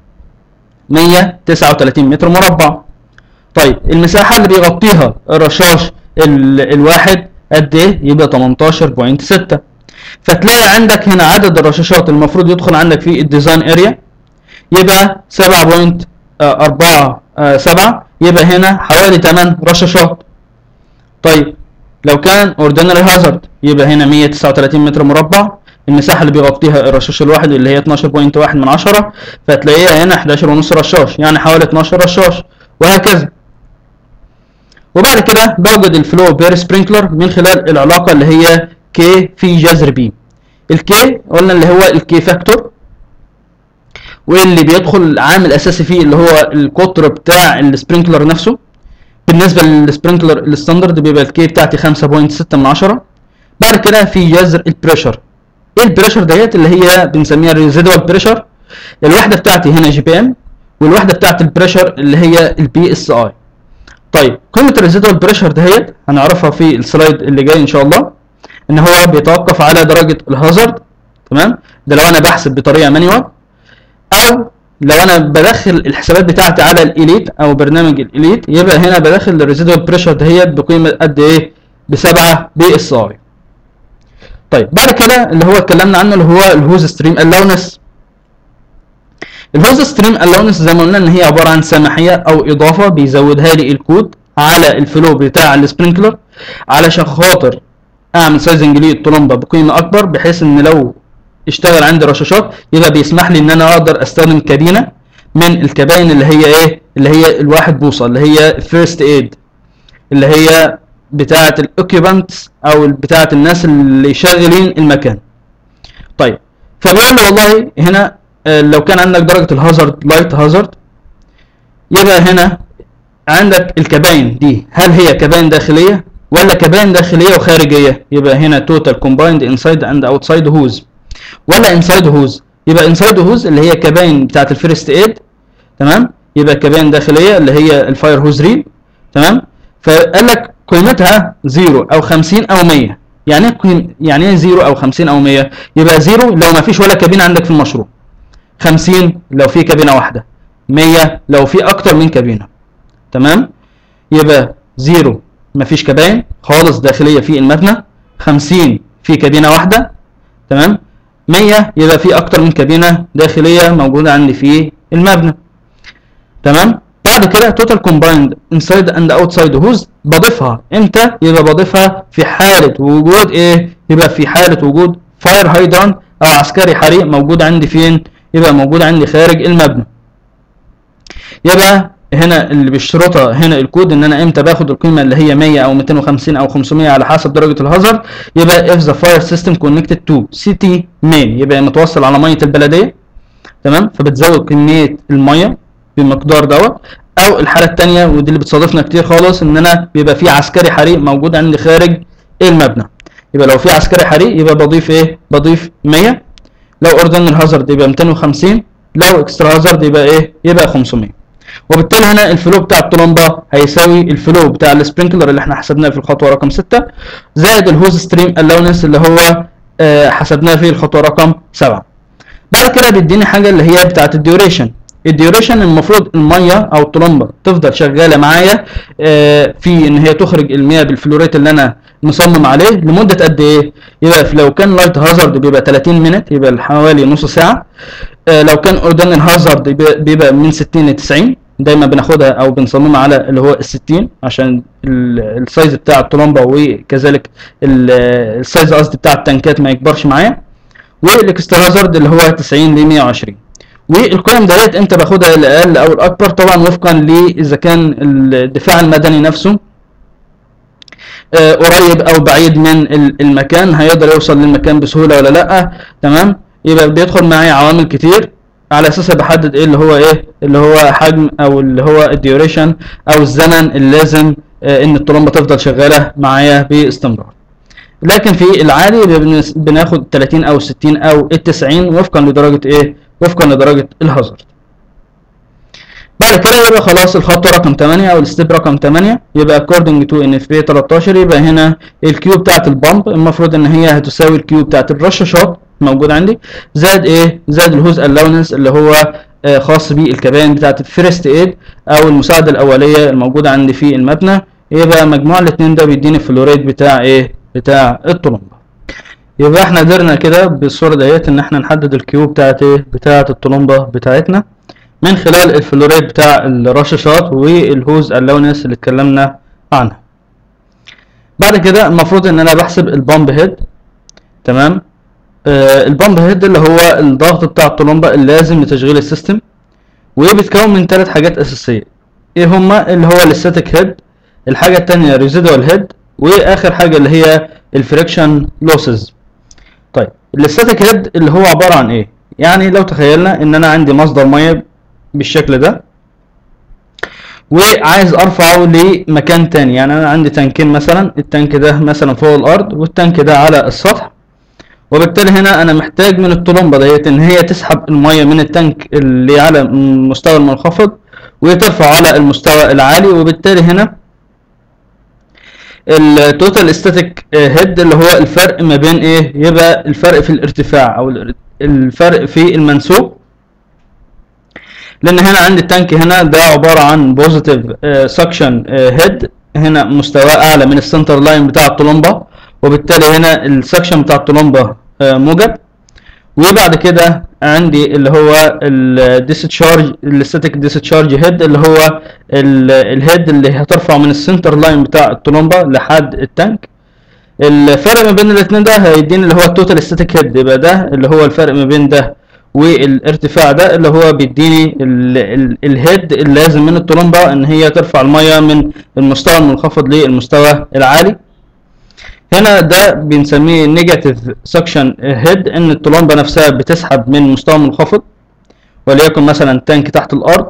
139 متر مربع طيب المساحة اللي بيغطيها الرشاش ال- الواحد قد ايه يبقى 18.6 فتلاقي عندك هنا عدد الرشاشات المفروض يدخل عندك في الديزاين اريا يبقى 7.47 يبقى هنا حوالي 8 رشاشات طيب لو كان اوردينري هازارد يبقى هنا 139 متر مربع المساحة اللي بيغطيها الرشاش الواحد اللي هي 12.1 من عشرة فتلاقيها هنا 11 ونص رشاش يعني حوالي 12 رشاش وهكذا وبعد كده بوجد الفلو بير سبرينكلر من خلال العلاقة اللي هي كي في جذر بي الكي قلنا اللي هو الكي فاكتور واللي بيدخل عامل اساسي فيه اللي هو القطر بتاع السبرينكلر نفسه بالنسبه للسبرينكلر الستاندرد بيبقى الكي بتاعتي 5.6 من عشرة بعد كده في جذر البريشر ايه البريشر ديت اللي هي بنسميها الريزيدوال بريشر الوحده بتاعتي هنا جي بي ام والوحده بتاعت البريشر اللي هي البي اس اي طيب قيمه الريزيدوال بريشر دهيت هنعرفها في السلايد اللي جاي ان شاء الله ان هو بيتوقف على درجه الهازارد تمام ده لو انا بحسب بطريقه مانيوال او لو انا بدخل الحسابات بتاعتي على الاليت او برنامج الاليت يبقى هنا بدخل الريزيدوال بريشر دهيت بقيمه قد ايه ب 7 بي اس اي طيب بعد كده اللي هو اتكلمنا عنه اللي هو الهوز ستريم الاونس الهوز ستريم الاونس زي ما قلنا ان هي عباره عن سماحيه او اضافه بيزودها لي الكود على الفلو بتاع السبرينكلر علشان خاطر اعمل سايزنج للطلمبه بقيمه اكبر بحيث ان لو اشتغل عندي رشاشات يبقى بيسمح لي ان انا اقدر استخدم كابينه من الكباين اللي هي ايه اللي هي الواحد بوصه اللي هي فيرست ايد اللي هي بتاعه الاوكيبانتس او بتاعه الناس اللي شغالين المكان طيب فبيقول لي والله هنا آه، لو كان عندك درجه الهازارد لايت هازارد يبقى هنا عندك الكباين دي هل هي كباين داخليه ولا كباين داخليه وخارجيه يبقى هنا توتال كومبايند انسايد اند اوتسايد هوز ولا انسايد هوز يبقى انسايد هوز اللي هي كباين بتاعت الفيرست ايد تمام يبقى كباين داخليه اللي هي الفاير هوز ريل تمام فقال لك قيمتها زيرو او 50 او 100 يعني ايه قيم يعني ايه زيرو او 50 او 100 يبقى زيرو لو ما فيش ولا كابينه عندك في المشروع 50 لو في كابينه واحده 100 لو في اكتر من كابينه تمام يبقى زيرو مفيش كباين خالص داخليه في المبنى 50 في كابينه واحده تمام 100 يبقى في اكتر من كابينه داخليه موجوده عندي في المبنى تمام بعد كده توتال كومبايند انسايد اند اوتسايد هوز بضيفها امتى يبقى بضيفها في حاله وجود ايه يبقى في حاله وجود فاير هايدران او عسكري حريق موجود عندي فين يبقى موجود عندي خارج المبنى يبقى هنا اللي بيشترطها هنا الكود ان انا امتى باخد القيمه اللي هي 100 او 250 او 500 على حسب درجه الهازارد يبقى if the fire system connected to city main يبقى متوصل على ميه البلديه تمام فبتزود كميه الميه بالمقدار دوت او الحاله الثانيه ودي اللي بتصادفنا كتير خالص ان انا بيبقى في عسكري حريق موجود عندي خارج المبنى يبقى لو في عسكري حريق يبقى بضيف ايه بضيف 100 لو اوردينال هازارد يبقى 250 لو اكسترا هازارد يبقى ايه يبقى 500 وبالتالي هنا الفلو بتاع الطلمبه هيساوي الفلو بتاع السبرينكلر اللي احنا حسبناه في الخطوه رقم 6 زائد الهوز ستريم الاونس اللي هو آه حسبناه في الخطوه رقم 7 بعد كده بيديني حاجه اللي هي بتاعه الديوريشن الديوريشن المفروض الميه او الطلمبه تفضل شغاله معايا آه في ان هي تخرج المياه بالفلوريت اللي انا مصمم عليه لمده قد ايه يبقى لو كان لايت هازارد بيبقى 30 مينت يبقى حوالي نص ساعه آه لو كان اوردينال هازارد بيبقى من 60 ل 90 دايما بناخدها او بنصممها على اللي هو ال 60 عشان السايز بتاع الطلمبه وكذلك السايز قصدي بتاع التنكات ما يكبرش معايا والاكسترا هازارد اللي هو 90 ل 120 والقيم ديت امتى باخدها الاقل او الاكبر طبعا وفقا لاذا كان الدفاع المدني نفسه آه قريب او بعيد من المكان هيقدر يوصل للمكان بسهوله ولا لا تمام يبقى بيدخل معايا عوامل كتير على اساسها بحدد ايه اللي هو ايه اللي هو حجم او اللي هو الديوريشن او الزمن اللي لازم آه ان الطلمبه تفضل شغاله معايا باستمرار لكن في العادي بناخد 30 او 60 او ال 90 وفقا لدرجه ايه وفقا لدرجه الهازارد بعد كده يبقى خلاص الخط رقم 8 او الستيب رقم 8 يبقى according to NFPA 13 يبقى هنا الكيو بتاعت البامب المفروض ان هي هتساوي الكيو بتاعت الرشاشات موجود عندي زائد ايه زائد الهوز الاوننس اللي هو آه، خاص بالكباين بتاعت الفيرست ايد او المساعده الاوليه الموجوده عندي في المبنى يبقى مجموع الاثنين ده بيديني الفلوريد بتاع ايه بتاع الطلمبه يبقى احنا قدرنا كده بالصوره ديت ان احنا نحدد الكيو بتاعت ايه بتاعت الطلمبه بتاعتنا من خلال الفلوريد بتاع الرشاشات والهوز الاونس اللي اتكلمنا عنها بعد كده المفروض ان انا بحسب البامب هيد تمام آه البامب هيد اللي هو الضغط بتاع الطلمبه اللازم لتشغيل السيستم وبيتكون من ثلاث حاجات اساسيه ايه هما اللي هو الستاتيك هيد الحاجه الثانيه ريزيدوال هيد واخر حاجه اللي هي الفريكشن لوسز طيب الستاتيك هيد اللي هو عباره عن ايه يعني لو تخيلنا ان انا عندي مصدر ميه بالشكل ده وعايز ارفعه لمكان تاني يعني انا عندي تانكين مثلا التانك ده مثلا فوق الارض والتانك ده على السطح وبالتالي هنا انا محتاج من الطلمبه ديت ان هي تسحب الميه من التانك اللي على المستوى المنخفض وترفع على المستوى العالي وبالتالي هنا التوتال ستاتيك هيد اللي هو الفرق ما بين ايه يبقى الفرق في الارتفاع او الفرق في المنسوب لان هنا عندي التانك هنا ده عباره عن بوزيتيف سكشن هيد هنا مستواه اعلى من السنتر لاين بتاع الطلمبه وبالتالي هنا السكشن بتاع الطلمبه آه، موجب وبعد كده عندي اللي هو الديسشارج الستاتيك ديسشارج هيد اللي هو الهيد اللي هترفع من السنتر لاين بتاع الطلمبه لحد التانك الفرق ما بين الاثنين ده هيديني اللي هو التوتال ستاتيك هيد يبقى ده اللي هو الفرق ما بين ده والارتفاع ده اللي هو بيديني الهيد اللازم من الطلمبه ان هي ترفع الميه من المستوى المنخفض للمستوى العالي هنا ده بنسميه نيجاتيف سكشن هيد ان الطلمبه نفسها بتسحب من مستوى منخفض وليكن مثلا تانك تحت الارض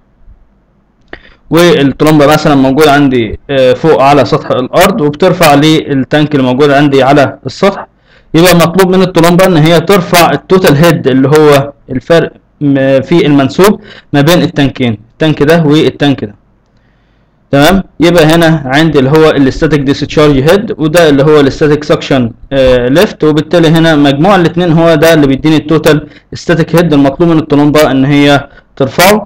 والطلمبه مثلا موجود عندي آه، فوق على سطح الارض وبترفع للتانك اللي موجود عندي على السطح يبقى مطلوب من الطلمبه ان هي ترفع التوتال هيد اللي هو الفرق م- في المنسوب ما بين التانكين التانك ده والتانك ده تمام يبقى هنا عندي اللي هو الاستاتيك ديسشارج هيد وده اللي هو الاستاتيك سكشن ليفت وبالتالي هنا مجموع الاثنين هو ده اللي بيديني التوتال استاتيك هيد المطلوب من الطلمبه ان هي ترفعه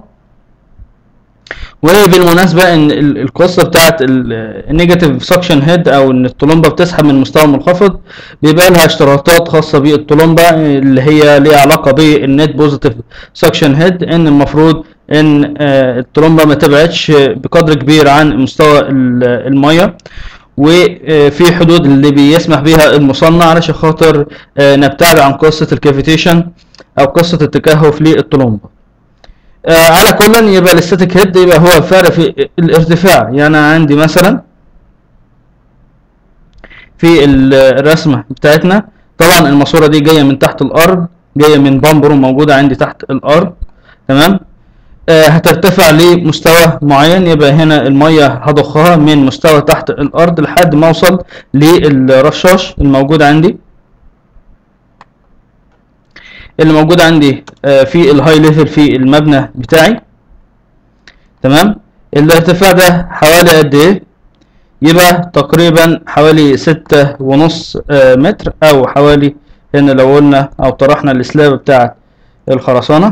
وبالمناسبة ان ال- القصة بتاعت النيجاتيف سكشن هيد او ان الطلمبة بتسحب من مستوى منخفض بيبقى لها اشتراطات خاصة بالطلمبة اللي هي ليها علاقة بالنت بوزيتيف سكشن هيد ان المفروض ان آه، الطلمبة ما تبعدش بقدر كبير عن مستوى ال- المية وفي حدود اللي بيسمح بها المصنع علشان خاطر آه، نبتعد عن قصة الكافيتيشن او قصة التكهف للطلمبة آه على كل يبقى الاستاتيك هيد يبقى هو الفرق في الارتفاع يعني أنا عندي مثلا في ال- الرسمة بتاعتنا طبعا الماسورة دي جاية من تحت الأرض جاية من بامبرو موجودة عندي تحت الأرض تمام آه هترتفع لمستوى معين يبقى هنا المية هضخها من مستوى تحت الأرض لحد ما أوصل للرشاش الموجود عندي اللي موجود عندي آه، في الهاي ليفل في المبنى بتاعي تمام الارتفاع ده حوالي قد ايه يبقى تقريبا حوالي ستة ونص آه، متر او حوالي هنا لو قلنا او طرحنا السلاب بتاعت الخرسانة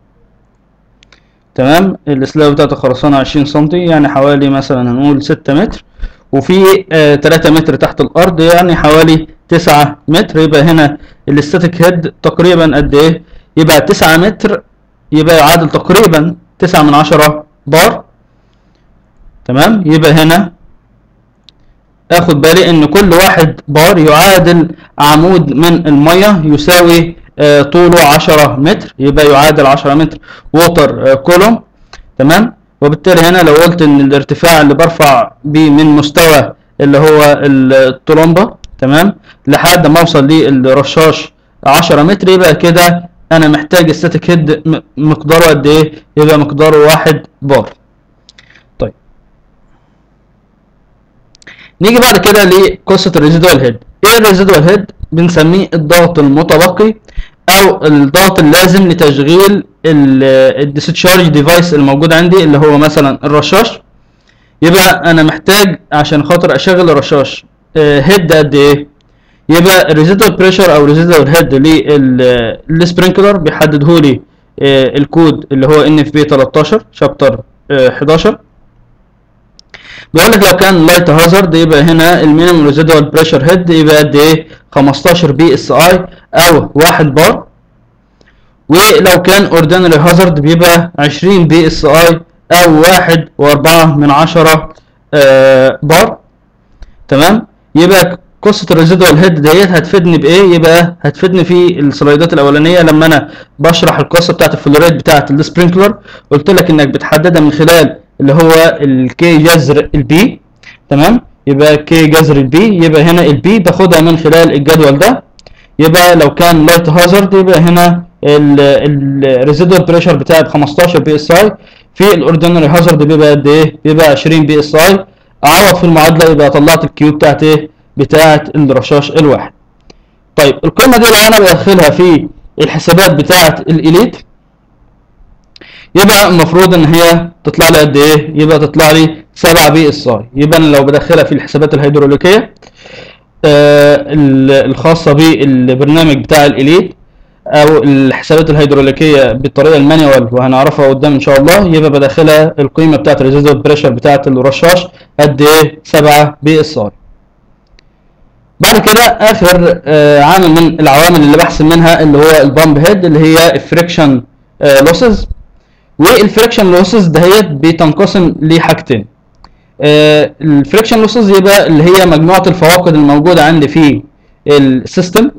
تمام السلاب بتاعت الخرسانة عشرين سنتي يعني حوالي مثلا هنقول ستة متر وفي آه، تلاتة متر تحت الأرض يعني حوالي تسعة متر يبقى هنا الاستاتيك هيد تقريبا قد إيه؟ يبقى تسعة متر يبقى يعادل تقريبا تسعة من عشرة بار تمام يبقى هنا اخد بالي ان كل واحد بار يعادل عمود من المية يساوي آه، طوله عشرة متر يبقى يعادل عشرة متر ووتر كولوم تمام وبالتالي هنا لو قلت ان الارتفاع اللي برفع بيه من مستوى اللي هو الطلمبة تمام لحد ما اوصل للرشاش 10 متر يبقى كده انا محتاج استاتيك هيد م- مقداره قد ايه يبقى مقداره واحد بار طيب نيجي بعد كده لقصة الريزيدوال هيد ايه الريزيدوال هيد بنسميه الضغط المتبقي او الضغط اللازم لتشغيل الديسشارج ديفايس الموجود عندي اللي هو مثلا الرشاش يبقى انا محتاج عشان خاطر اشغل الرشاش هيد قد ايه يبقى الريزيدوال بريشر او الريزيدوال هيد للسبرينكلر بيحدده لي آه، الكود اللي هو ان اف بي 13 شابتر 11 بيقول لك لو كان لايت هازارد يبقى هنا المينيمم ريزيدوال بريشر هيد يبقى قد ايه 15 بي اس اي او 1 بار ولو كان اوردينري هازارد بيبقى 20 بي اس اي او 1 و4 من 10 آه، بار تمام يبقى قصه الريزيدوال هيد ديت هتفيدني بايه يبقى هتفيدني في السلايدات الاولانيه لما انا بشرح القصه بتاعت الفلوريد بتاعت السبرينكلر قلت لك انك بتحددها من خلال اللي هو الكي جذر البي تمام يبقى كي جذر البي يبقى هنا البي باخدها من خلال الجدول ده يبقى لو كان لايت هازارد يبقى هنا الريزيدوال بريشر بتاعي ب 15 بي اس اي في الاوردينري هازارد بيبقى قد ايه؟ بيبقى 20 بي اس اي اعوض في المعادله يبقى طلعت الكيو بتاعت ايه؟ بتاعت الرشاش الواحد. طيب القيمه دي لو انا بدخلها في الحسابات بتاعت الاليت يبقى المفروض ان هي تطلع لي قد ايه؟ يبقى تطلع لي 7 بي اس اي يبقى انا لو بدخلها في الحسابات الهيدروليكيه آه ال- الخاصه بالبرنامج بتاع الاليت او الحسابات الهيدروليكيه بالطريقه المانيوال وهنعرفها قدام ان شاء الله يبقى بدخلها القيمه بتاعت الريزيدوال بريشر بتاعت الرشاش قد ايه 7 بي اس اي بعد كده اخر آه، عامل من العوامل اللي بحسب منها اللي هو البامب هيد اللي هي الفريكشن لوسز والفريكشن لوسز دهيت بتنقسم لحاجتين الفريكشن لوسز يبقى اللي هي مجموعه الفواقد الموجوده عندي في السيستم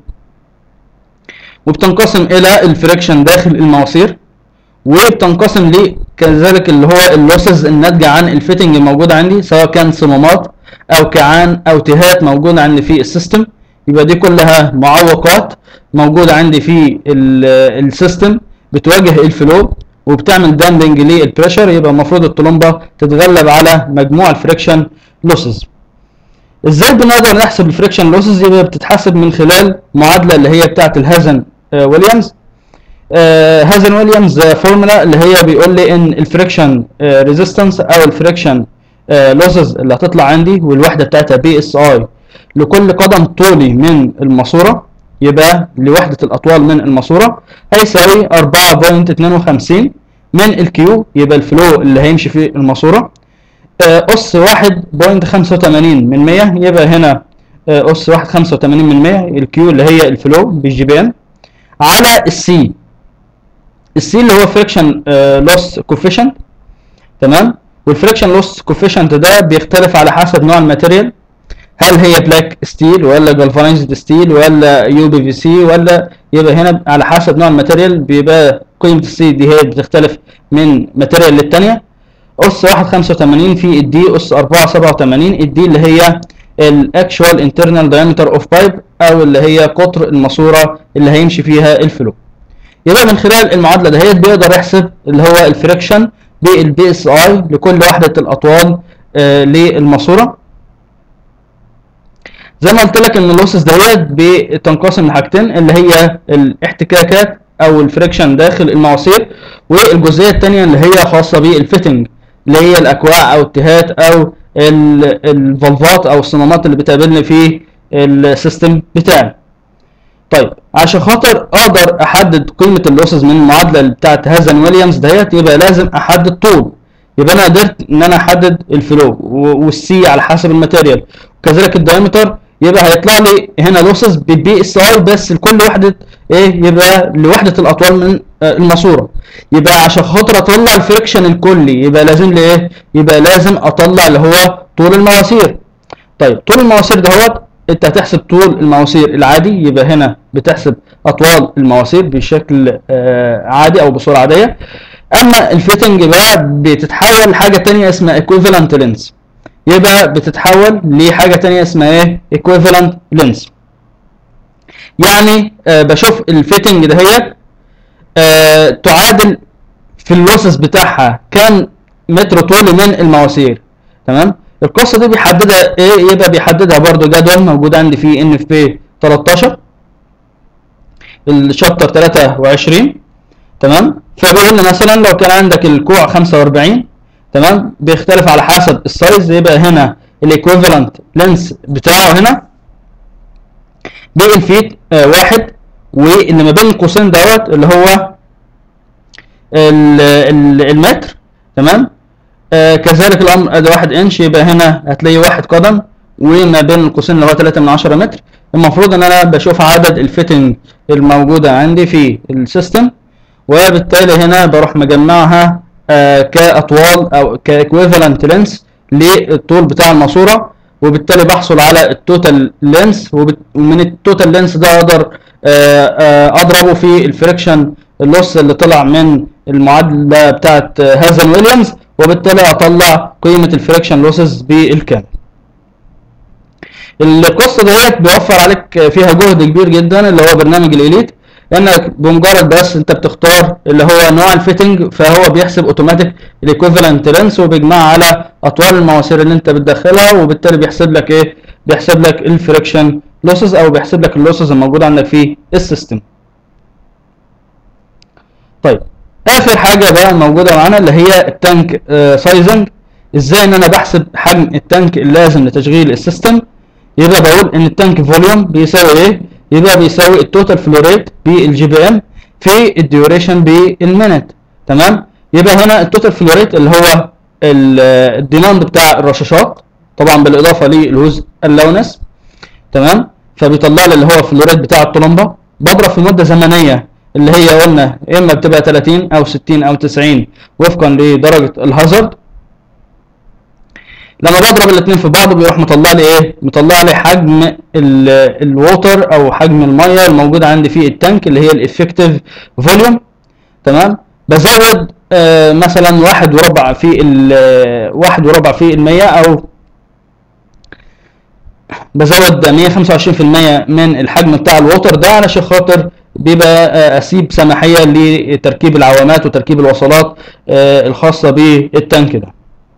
وبتنقسم الى الفريكشن داخل المواسير وبتنقسم ل كذلك اللي هو اللوسز الناتجه عن الفيتنج الموجود عندي سواء كان صمامات او كعان او تهات موجوده عندي في السيستم يبقى دي كلها معوقات موجوده عندي في ال- السيستم بتواجه الفلو وبتعمل دامبنج للبريشر يبقى المفروض الطلمبه تتغلب على مجموع الفريكشن لوسز ازاي بنقدر نحسب الفريكشن لوسز يبقى بتتحسب من خلال معادله اللي هي بتاعه الهازن آه، ويليامز آه، هازن ويليامز آه، فورمولا اللي هي بيقول لي ان الفريكشن ريزيستنس او الفريكشن لوسز اللي هتطلع عندي والوحده بتاعتها بي اس اي لكل قدم طولي من الماسوره يبقى لوحده الاطوال من الماسوره هيساوي 4.52 من الكيو يبقى الفلو اللي هيمشي في الماسوره آه، أس 1.85 من 100 يبقى هنا آه، أس 1.85 من 100 الكيو اللي هي الفلو بالجي بي ان على السي السي اللي هو فريكشن لوس كوفيشنت تمام والفريكشن لوس كوفيشنت ده بيختلف على حسب نوع الماتيريال هل هي بلاك ستيل ولا جالفانيزد ستيل ولا يو بي في سي ولا يبقى هنا على حسب نوع الماتيريال بيبقى قيمه السي دي هي بتختلف من ماتيريال للتانيه اس 1.85 في الدي اس 4.87 الدي اللي هي الاكشوال انترنال دايمتر اوف بايب او اللي هي قطر الماسوره اللي هيمشي فيها الفلو يبقى من خلال المعادله دهيت بيقدر يحسب اللي هو الفريكشن بالبي اس اي لكل وحده الاطوال آه للماسوره زي ما قلت لك ان اللوسز دهيت بتنقسم لحاجتين اللي هي الاحتكاكات او الفريكشن داخل المواسير والجزئيه الثانيه اللي هي خاصه بالفيتنج اللي هي الاكواع او التهات او ال- الفالفات او الصمامات اللي بتقابلني في السيستم بتاعي طيب عشان خاطر اقدر احدد قيمه اللوسز من المعادله بتاعت هازن ويليامز ديت يبقى لازم احدد طول يبقى انا قدرت ان انا احدد الفلو و- والسي على حسب الماتيريال وكذلك الدايمتر يبقى هيطلع لي هنا لوسز بالبي اس اي بس لكل وحده ايه يبقى لوحده الاطوال من آه، الماسوره يبقى عشان خاطر اطلع الفريكشن الكلي يبقى لازم لي ايه يبقى لازم اطلع اللي هو طول المواسير طيب طول المواسير دهوت انت هتحسب طول المواسير العادي يبقى هنا بتحسب اطوال المواسير بشكل آه، عادي او بصوره عاديه اما الفيتنج بقى بتتحول لحاجه تانية اسمها equivalent length يبقى بتتحول لحاجه تانية اسمها ايه equivalent length يعني آه بشوف الفيتنج دهيت آه تعادل في اللوسس بتاعها كام متر طولي من المواسير تمام القصه دي بيحددها ايه يبقى بيحددها برضو جدول موجود عندي في ان اف بي 13 الشابتر 23 تمام فبيقول لي مثلا لو كان عندك الكوع 45 تمام بيختلف على حسب السايز يبقى هنا الايكويفالنت لينس بتاعه هنا بالفيت آه واحد واللي ما بين القوسين دوت اللي هو ال- ال- المتر تمام آه كذلك الامر ادي واحد انش يبقى هنا هتلاقي واحد قدم وما بين القوسين اللي هو 3 من 10 متر المفروض ان انا بشوف عدد الفيتنج الموجوده عندي في السيستم وبالتالي هنا بروح مجمعها آه كاطوال او كايكويفالنت لينس للطول بتاع الماسوره وبالتالي بحصل على التوتال لينس ومن التوتال لينس ده اقدر آه آه اضربه في الفريكشن اللوس اللي طلع من المعادله بتاعت هازن ويليامز وبالتالي اطلع قيمه الفريكشن لوسز بالكامل القصه ديت بيوفر عليك فيها جهد كبير جدا اللي هو برنامج الاليت لانك بمجرد بس انت بتختار اللي هو نوع الفيتنج فهو بيحسب اوتوماتيك الايكوفالنت لينس وبيجمعها على اطوال المواسير اللي انت بتدخلها وبالتالي بيحسب لك ايه بيحسب لك الفريكشن لوسز او بيحسب لك اللوسز الموجوده عندك في السيستم طيب اخر حاجه بقى موجوده معانا اللي هي التانك سايزنج ازاي ان انا بحسب حجم التانك اللازم لتشغيل السيستم يبقى بقول ان التانك فوليوم بيساوي ايه يبقى بيساوي التوتال فلو ريت بالجي بي ام في الديوريشن بالمينت تمام يبقى هنا التوتال فلو ريت اللي هو الديماند بتاع الرشاشات طبعا بالاضافه للهوز اللونس تمام فبيطلع لي اللي هو الفلو ريت بتاع الطلمبه بضرب في مده زمنيه اللي هي قلنا اما بتبقى 30 او 60 او 90 وفقا لدرجه الهازارد لما بضرب الاثنين في بعض بيروح مطلع لي ايه مطلع لي حجم الووتر او حجم الميه الموجود عندي في التانك اللي هي الافكتيف فوليوم تمام بزود آه مثلا واحد وربع في ال واحد وربع في المية او بزود 125% من الحجم بتاع الووتر ده علشان خاطر بيبقى آه اسيب سماحيه لتركيب العوامات وتركيب الوصلات آه الخاصه بالتانك ده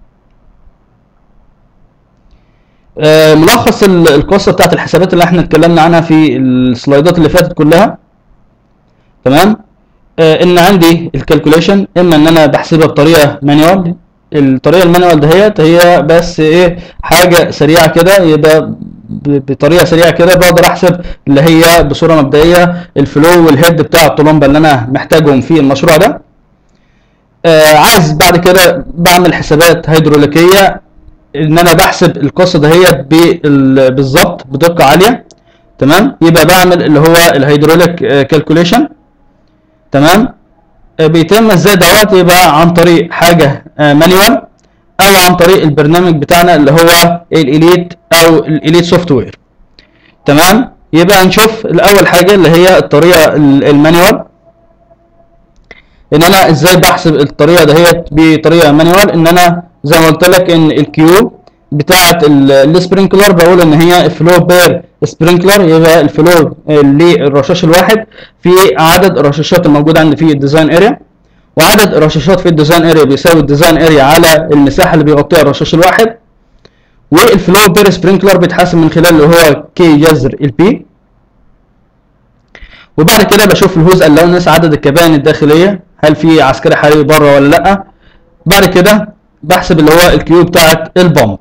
آه ملخص القصه بتاعت الحسابات اللي احنا اتكلمنا عنها في السلايدات اللي فاتت كلها تمام آه ان عندي الكالكوليشن اما ان انا بحسبها بطريقه مانيوال الطريقه المانيوال دهيت هي بس ايه حاجه سريعه كده يبقى بطريقه سريعه كده بقدر احسب اللي هي بصوره مبدئيه الفلو والهيد بتاع الطلمبه اللي انا محتاجهم في المشروع ده آه عايز بعد كده بعمل حسابات هيدروليكيه ان انا بحسب القصه دهيت بالظبط بدقه عاليه تمام يبقى بعمل اللي هو الهيدروليك كالكوليشن تمام بيتم ازاي دوت يبقى عن طريق حاجه مانيوال او عن طريق البرنامج بتاعنا اللي هو الاليت او الاليت سوفت وير تمام يبقى نشوف الاول حاجه اللي هي الطريقه المانيوال ان انا ازاي بحسب الطريقه دهيت بطريقه مانيوال ان انا زي ما قلت لك ان الكيو بتاعه السبرينكلر بقول ان هي فلو بير سبرينكلر يبقى الفلو للرشاش الواحد في عدد الرشاشات الموجوده عندي في الديزاين اريا وعدد الرشاشات في الديزاين اريا بيساوي الديزاين اريا على المساحه اللي بيغطيها الرشاش الواحد والفلو بير سبرينكلر بيتحسب من خلال اللي هو كي جذر البي وبعد كده بشوف الهوز اللونس عدد الكبائن الداخليه هل في عسكري حراري بره ولا لا بعد كده بحسب اللي هو الكيو بتاعت البامب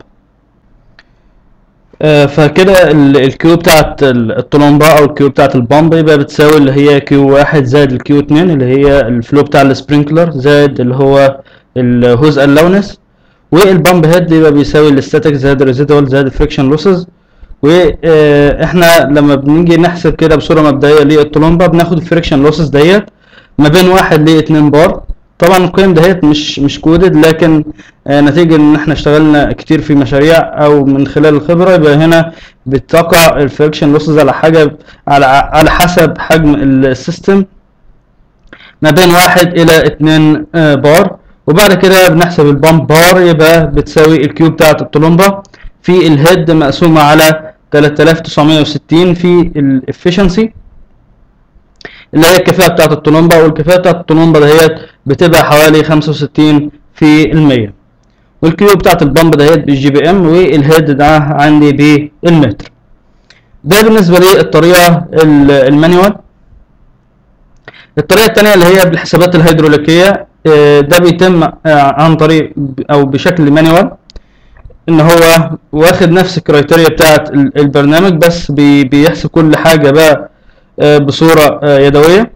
آه فكده الكيو بتاعت الطلمبة او الكيو بتاعت البامب يبقى بتساوي اللي هي كيو واحد زائد الكيو اتنين اللي هي الفلو بتاع السبرينكلر زائد اللي هو الهوز اللونس والبامب هيد يبقى بيساوي الاستاتيك زائد الريزيدوال زائد الفريكشن لوسز واحنا لما بنيجي نحسب كده بصوره مبدئيه للطلمبه بناخد الفريكشن لوسز ديت ما بين واحد لاتنين بار طبعا القيم دهيت مش مش كودد لكن آه نتيجه ان احنا اشتغلنا كتير في مشاريع او من خلال الخبره يبقى هنا بتقع الفريكشن لوسز على حاجه على على حسب حجم السيستم ما بين واحد الى اتنين آه بار وبعد كده بنحسب البامب بار يبقى بتساوي الكيو بتاعت الطلمبه في الهيد مقسومه على 3960 في الافشنسي اللي هي الكفاءة بتاعت الطلمبة والكفاءة بتاعت الطلمبة دهيت بتبقى حوالي خمسة وستين في المية والكيو بتاعت البامب دهيت بالجي بي ام والهيد ده عندي بالمتر ده بالنسبة للطريقة المانيوال الطريقة التانية اللي هي بالحسابات الهيدروليكية ده بيتم عن طريق او بشكل مانيوال ان هو واخد نفس الكرايتيريا بتاعت ال- البرنامج بس بي بيحسب كل حاجة بقى آه، بصورة آه، يدوية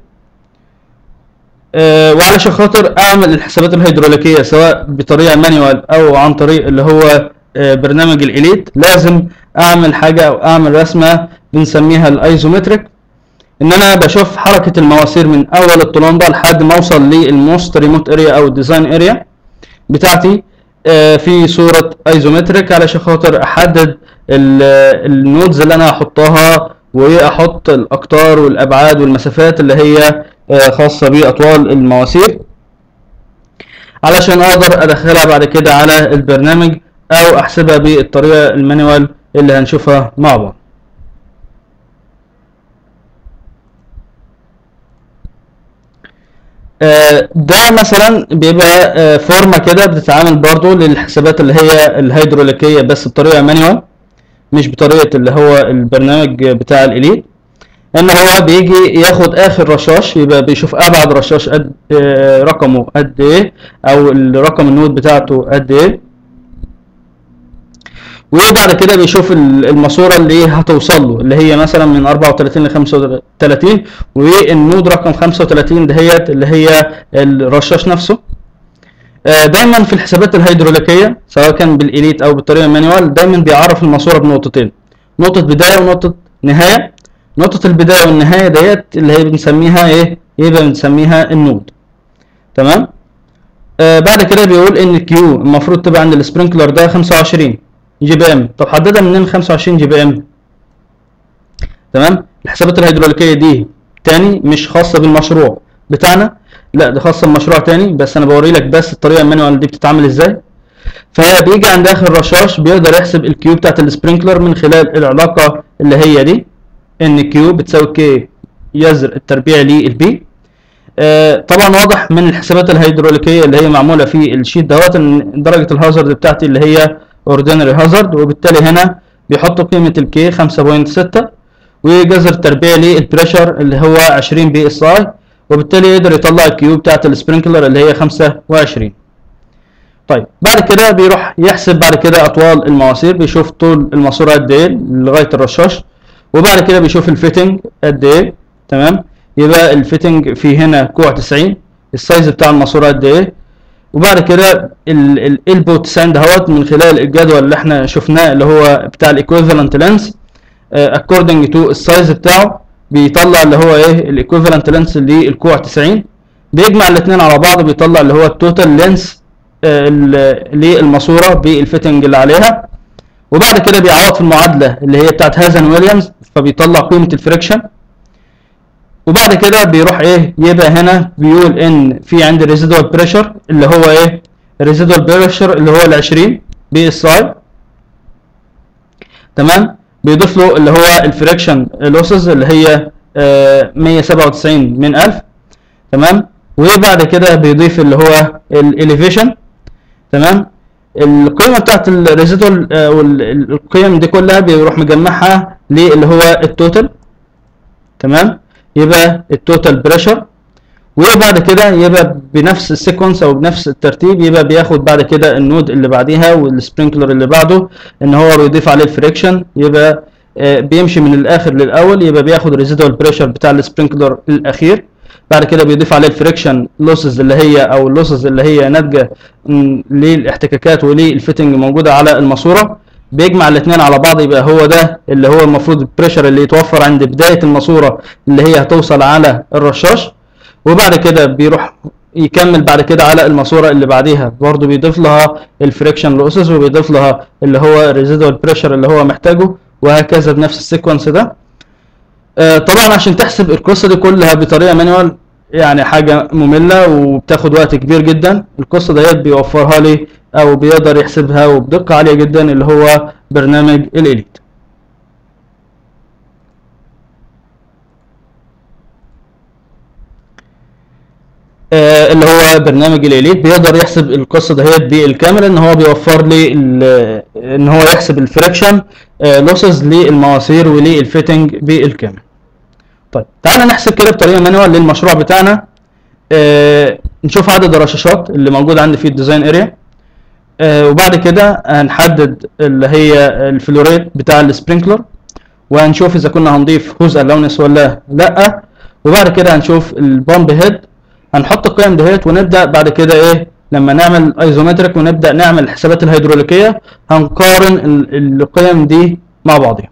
آه، وعلشان خاطر اعمل الحسابات الهيدروليكية سواء بطريقة مانيوال او عن طريق اللي هو آه، برنامج الاليت لازم اعمل حاجة او اعمل رسمة بنسميها الايزومتريك ان انا بشوف حركة المواسير من اول الطلمبة لحد ما اوصل للموست ريموت اريا او الديزاين اريا بتاعتي آه، في صورة ايزومتريك علشان خاطر احدد ال- النودز اللي انا هحطها واحط الاقطار والابعاد والمسافات اللي هي آه، خاصة باطوال المواسير علشان اقدر ادخلها بعد كده على البرنامج او احسبها بالطريقة المانيوال اللي هنشوفها مع بعض آه، ده مثلا بيبقى آه، فورمة كده بتتعامل برضو للحسابات اللي هي الهيدروليكية بس بطريقة مانيوال مش بطريقة اللي هو البرنامج بتاع الإليت ان هو بيجي ياخد اخر رشاش يبقى بيشوف ابعد رشاش قد آه، رقمه قد ايه او الرقم النود بتاعته قد ايه وبعد كده بيشوف ال- الماسوره اللي هتوصل له اللي هي مثلا من 34 ل 35 والنود رقم 35 دهيت اللي هي الرشاش نفسه آه، دايما في الحسابات الهيدروليكيه سواء كان بالاليت او بالطريقه المانيوال دايما بيعرف الماسوره بنقطتين نقطه بدايه ونقطه نهايه نقطه البدايه والنهايه ديت اللي هي بنسميها ايه يبقى بنسميها النود تمام آه بعد كده بيقول ان الكيو المفروض تبقى عند السبرينكلر ده 25 جي بي ام طب حددها منين 25 جي بي ام تمام الحسابات الهيدروليكيه دي تاني مش خاصه بالمشروع بتاعنا لا ده خاصه بمشروع تاني بس انا بوري لك بس الطريقه المانيوال دي بتتعمل ازاي فهي بيجي عند اخر رشاش بيقدر يحسب الكيو بتاعت السبرينكلر من خلال العلاقه اللي هي دي ان كيو بتساوي كي يزر التربيع للبي آه، طبعا واضح من الحسابات الهيدروليكيه اللي هي معموله في الشيت دوت ان درجه الهازارد بتاعتي اللي هي اوردينري هازارد وبالتالي هنا بيحطوا قيمه الكي 5.6 وجذر تربيع للبريشر اللي هو 20 بي اس اي وبالتالي يقدر يطلع الكيو بتاعت السبرينكلر اللي هي 25 طيب بعد كده بيروح يحسب بعد كده اطوال المواسير بيشوف طول الماسوره قد ايه لغايه الرشاش وبعد كده بيشوف الفيتنج قد ايه تمام يبقى الفيتنج في هنا كوع 90 السايز بتاع الماسوره قد ايه وبعد كده الالبو 90 دهوت من خلال الجدول اللي احنا شفناه اللي هو بتاع الايكويفالنت لينس اكوردنج تو السايز بتاعه بيطلع اللي هو ايه الايكويفالنت لينس للكوع 90 بيجمع الاثنين على بعض بيطلع اللي هو التوتال لينس للماسوره بالفيتنج اللي عليها وبعد كده بيعوض في المعادله اللي هي بتاعت هازن ويليامز فبيطلع قيمه الفريكشن وبعد كده بيروح ايه يبقى هنا بيقول ان في عندي ريزيدوال بريشر اللي هو ايه ريزيدوال بريشر اللي هو ال 20 بي اس اي تمام بيضيف له اللي هو الفريكشن لوسز اللي هي آه 197 من 1000 تمام وبعد كده بيضيف اللي هو الاليفيشن تمام القيمه بتاعت الريزيدوال والقيم دي كلها بيروح مجمعها للي هو التوتال تمام يبقى التوتال بريشر وبعد كده يبقى بنفس السيكونس او بنفس الترتيب يبقى بياخد بعد كده النود اللي بعديها والسبرينكلر اللي بعده ان هو بيضيف عليه الفريكشن يبقى آه، بيمشي من الاخر للاول يبقى بياخد الريزيدوال بريشر بتاع السبرينكلر الاخير بعد كده بيضيف عليه الفريكشن لوسز اللي هي او اللوسز اللي هي ناتجه م، للاحتكاكات وللفيتنج موجوده على الماسوره بيجمع الاثنين على بعض يبقى هو ده اللي هو المفروض البريشر اللي يتوفر عند بدايه الماسوره اللي هي هتوصل على الرشاش وبعد كده بيروح يكمل بعد كده على الماسوره اللي بعديها برضه بيضيف لها الفريكشن لوسز وبيضيف لها اللي هو ريزيدوال بريشر اللي هو محتاجه وهكذا بنفس السيكونس ده آه، طبعا عشان تحسب القصه دي كلها بطريقه مانوال يعني حاجه ممله وبتاخد وقت كبير جدا القصه ديت بيوفرها لي او بيقدر يحسبها وبدقه عاليه جدا اللي هو برنامج الاليت آه، اللي هو برنامج الاليت بيقدر يحسب القصه دهيت بالكامل ان هو بيوفر لي ال- ان هو يحسب الفريكشن لوسز للمواسير وللفيتنج بالكامل طيب تعالى نحسب كده بطريقه مانوال للمشروع بتاعنا آه، نشوف عدد الرشاشات اللي موجود عندي في الديزاين اريا آه وبعد كده هنحدد اللي هي الفلوريت بتاع السبرينكلر وهنشوف اذا كنا هنضيف هوز الاونس ولا لا وبعد كده هنشوف البامب هيد هنحط القيم دهيت ونبدا بعد كده ايه لما نعمل ايزومتريك ونبدا نعمل الحسابات الهيدروليكيه هنقارن ال- القيم دي مع بعضها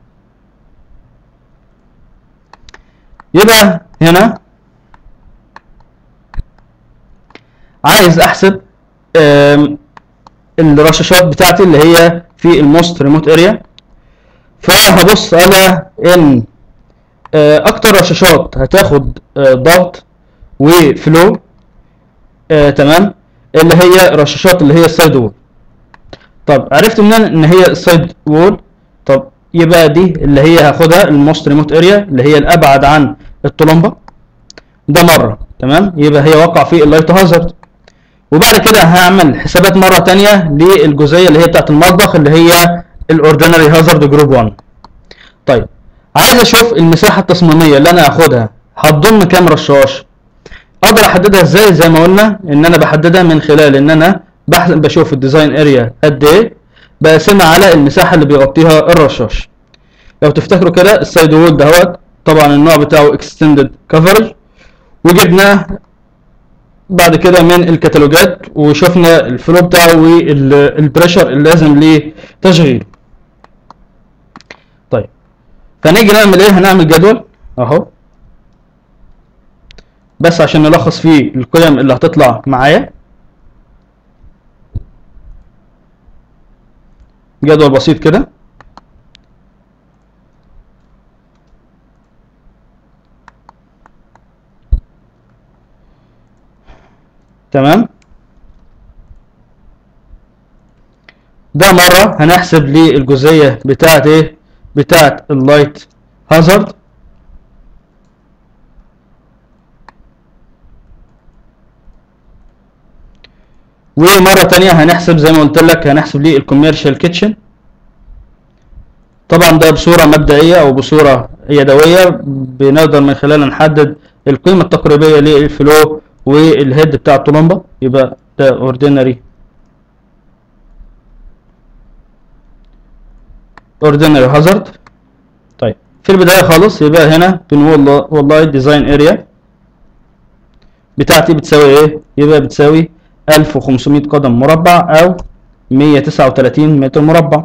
يبقى هنا عايز احسب آم، الرشاشات بتاعتي اللي هي في الموست ريموت اريا فهبص على ان آه، اكتر رشاشات هتاخد آه، ضغط وفلو آه، تمام اللي هي رشاشات اللي هي السايد وول طب عرفت منين ان هي السايد وول طب يبقى دي اللي هي هاخدها الموست ريموت اريا اللي هي الابعد عن الطلمبه ده مره تمام يبقى هي وقع في اللايت هازارد وبعد كده هعمل حسابات مره تانية للجزئيه اللي هي بتاعت المطبخ اللي هي الاوردينري هازارد جروب 1 طيب عايز اشوف المساحه التصميميه اللي انا هاخدها هتضم كام رشاش اقدر احددها ازاي زي ما قلنا ان انا بحددها من خلال ان انا بحث بشوف الديزاين اريا قد ايه بقسمها على المساحه اللي بيغطيها الرشاش لو تفتكروا كده السايد وول دهوت طبعا النوع بتاعه اكستندد كفرج وجبناه بعد كده من الكتالوجات وشفنا الفلو بتاعه والبريشر اللازم لتشغيله طيب فنيجي نعمل ايه هنعمل جدول اهو بس عشان نلخص فيه القيم اللي هتطلع معايا جدول بسيط كده تمام ده مرة هنحسب لي الجزئية بتاعت ايه بتاعت اللايت هازارد ومرة تانية هنحسب زي ما قلت لك هنحسب ليه الكوميرشال كيتشن طبعا ده بصورة مبدئية او بصورة يدوية بنقدر من خلالها نحدد القيمة التقريبية للفلو والهيد بتاع الطلمبة يبقى ده اوردينري اوردينري هازارد طيب في البداية خالص يبقى هنا بنقول والله الديزاين اريا بتاعتي بتساوي ايه يبقى بتساوي 1500 قدم مربع او 139 متر مربع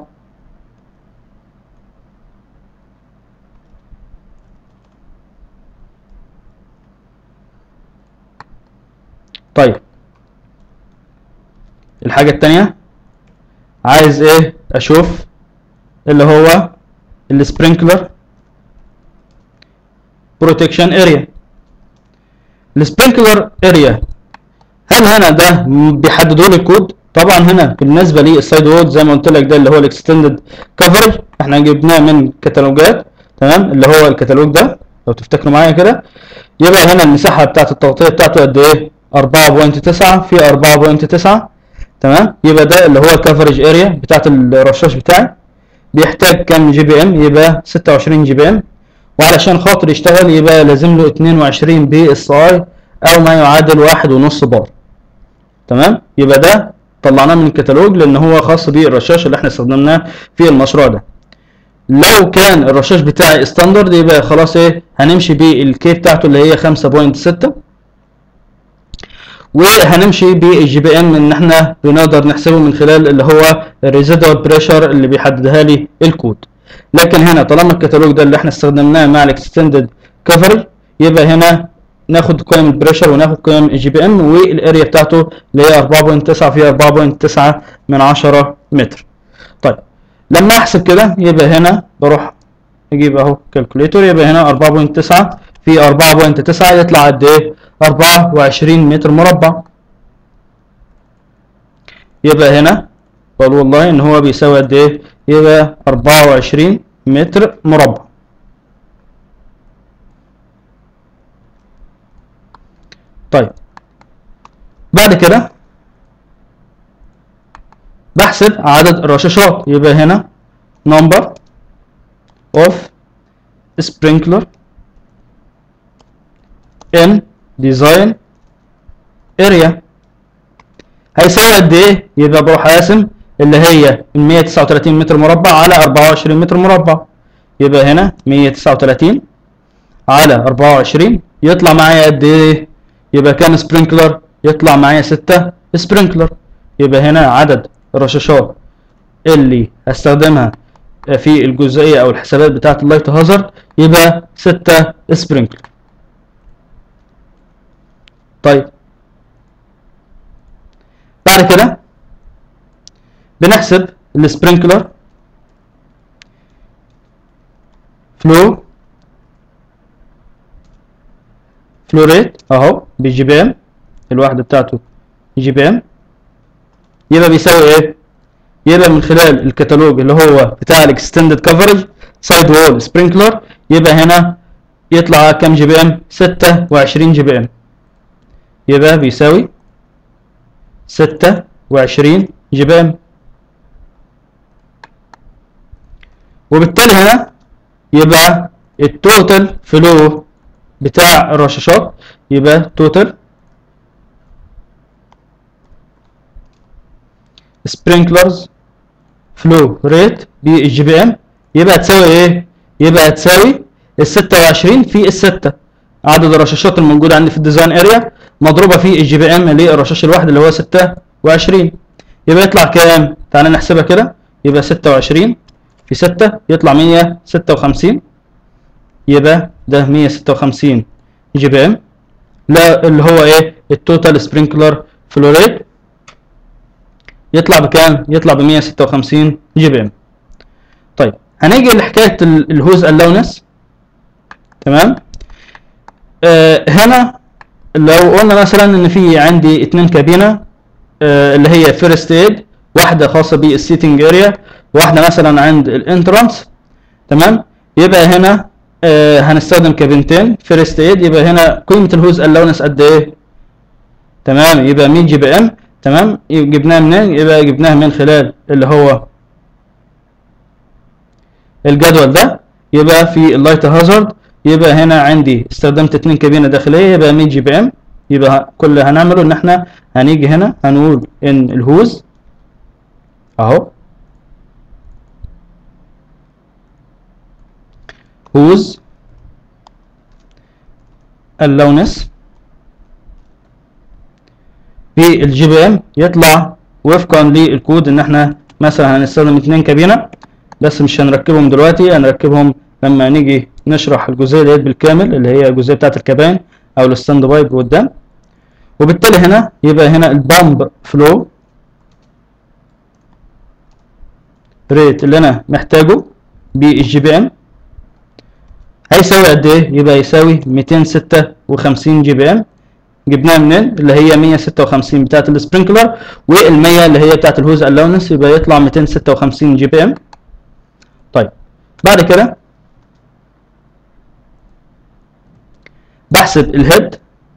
طيب الحاجة التانية عايز ايه اشوف اللي هو السبرينكلر بروتكشن اريا السبرينكلر اريا هل هنا ده بيحددوا لي الكود طبعا هنا بالنسبه للسايد وود زي ما قلت لك ده اللي هو الاكستندد كفرج احنا جبناه من كتالوجات تمام اللي هو الكتالوج ده لو تفتكروا معايا كده يبقى هنا المساحه بتاعت التغطيه بتاعته قد ايه 4.9 في 4.9 تمام يبقى ده اللي هو الكفرج اريا بتاعت الرشاش بتاعي بيحتاج كام جي بي ام يبقى 26 جي بي ام وعلشان خاطر يشتغل يبقى لازم له 22 بي اس اي او ما يعادل واحد ونص بار تمام يبقى ده طلعناه من الكتالوج لان هو خاص بالرشاش اللي احنا استخدمناه في المشروع ده لو كان الرشاش بتاعي ستاندرد يبقى خلاص ايه هنمشي بالكي بتاعته اللي هي 5.6 وهنمشي بالجي بي ام ان احنا بنقدر نحسبه من خلال اللي هو الريزيدوال بريشر اللي بيحددها لي الكود لكن هنا طالما الكتالوج ده اللي احنا استخدمناه مع الاكستندد كفرج يبقى هنا ناخد قيم البريشر وناخد قيم الجي بي ام والاريا بتاعته اللي هي 4.9 في 4.9 من 10 متر طيب لما احسب كده يبقى هنا بروح اجيب اهو كالكوليتور يبقى هنا 4.9 في 4.9 يطلع قد ايه 24 متر مربع يبقى هنا بقول والله ان هو بيساوي قد ايه يبقى 24 متر مربع طيب بعد كده بحسب عدد الرشاشات يبقى هنا number of sprinkler in design area هيساوي قد ايه يبقى بروح قاسم اللي هي ال 139 متر مربع على 24 متر مربع يبقى هنا 139 على 24 يطلع معايا قد ايه يبقى كام سبرينكلر يطلع معايا 6 سبرينكلر يبقى هنا عدد الرشاشات اللي هستخدمها في الجزئيه او الحسابات بتاعه اللايت هازارد يبقى 6 سبرينكلر طيب بعد كده بنحسب السبرينكلر فلو فلو ريت اهو بالجي بي ام الوحده بتاعته جي بي ام يبقى بيساوي ايه يبقى من خلال الكتالوج اللي هو بتاع الاكستندد كفرج سايد وول سبرينكلر يبقى هنا يطلع كام جي بي ام 26 جي بي ام يبقى بيساوي 26 جي بي ام وبالتالي هنا يبقى التوتال فلو بتاع الرشاشات يبقى توتال سبرينكلرز فلو ريت بالجي بي ام يبقى تساوي ايه يبقى تساوي ال 26 في الستة عدد الرشاشات الموجودة عندي في الديزاين اريا مضروبة في الجي بي ام اللي هي الرشاش الواحد اللي هو 26 يبقى يطلع كام تعالى نحسبها كده يبقى 26 في 6 يطلع 156 يبقى ده 156 جي بي ام لا اللي هو ايه التوتال سبرينكلر فلو ريت يطلع بكام يطلع ب 156 جي بي ام طيب هنيجي لحكايه ال- الهوز الاونس تمام آه هنا لو قلنا مثلا ان في عندي اتنين كابينه آه اللي هي فيرست ايد واحده خاصه بالسيتنج اريا واحده مثلا عند الانترانس تمام يبقى هنا آه هنستخدم كابينتين فيرست ايد يبقى هنا قيمه الهوز الاونس قد ايه تمام يبقى 100 جي بي ام تمام جبناها منين يبقى جبناها من خلال اللي هو الجدول ده يبقى في اللايت هازارد يبقى هنا عندي استخدمت اتنين كابينه داخليه يبقى 100 جي بي ام يبقى كل اللي هنعمله ان احنا هنيجي هنا هنقول ان الهوز اهو هوز اللونس بالجي بي ام يطلع وفقا للكود ان احنا مثلا هنستخدم اتنين كابينه بس مش هنركبهم دلوقتي هنركبهم لما نيجي نشرح الجزئيه ديت بالكامل اللي هي الجزئيه بتاعه الكباين او الستاند بايب قدام وبالتالي هنا يبقى هنا البامب فلو ريت اللي انا محتاجه بالجي بي ام هيساوي قد ايه يبقى يساوي 256 جي بي ام جبناها منين اللي هي 156 بتاعه السبرينكلر وال100 اللي هي بتاعه الهوز الاونس يبقى يطلع 256 جي بي ام طيب بعد كده بحسب الهيد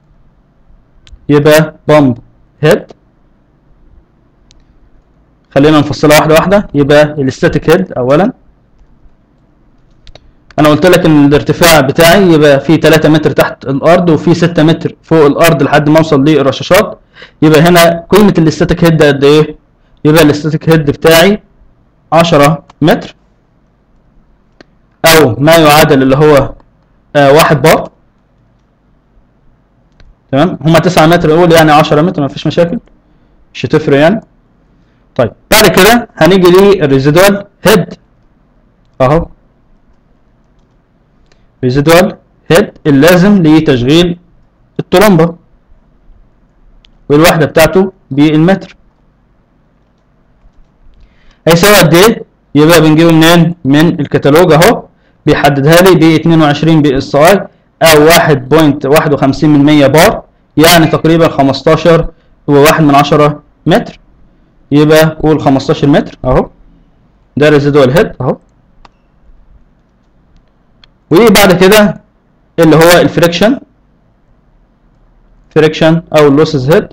يبقى بامب هيد خلينا نفصلها واحده واحده يبقى الستاتيك هيد اولا انا قلت لك ان الارتفاع بتاعي يبقى في 3 متر تحت الارض وفي 6 متر فوق الارض لحد ما اوصل للرشاشات يبقى هنا قيمه الاستاتيك هيد قد ايه يبقى الاستاتيك هيد بتاعي 10 متر او ما يعادل اللي هو آه واحد بار تمام هما 9 متر نقول يعني 10 متر ما فيش مشاكل مش هتفرق يعني طيب بعد كده هنيجي للريزيدوال هيد اهو ريزيدوال هيد اللازم لتشغيل الترومبة والوحدة بتاعته بالمتر هيساوي قد ايه؟ يبقى بنجيبه منين؟ من الكتالوج اهو بيحددها لي ب 22 بي اس اي او 1.51 من 100 بار يعني تقريبا 15 وواحد من عشرة متر يبقى قول 15 متر اهو ده ريزيدوال هيد اهو وبعد كده اللي هو الفريكشن فريكشن او اللوسز هيد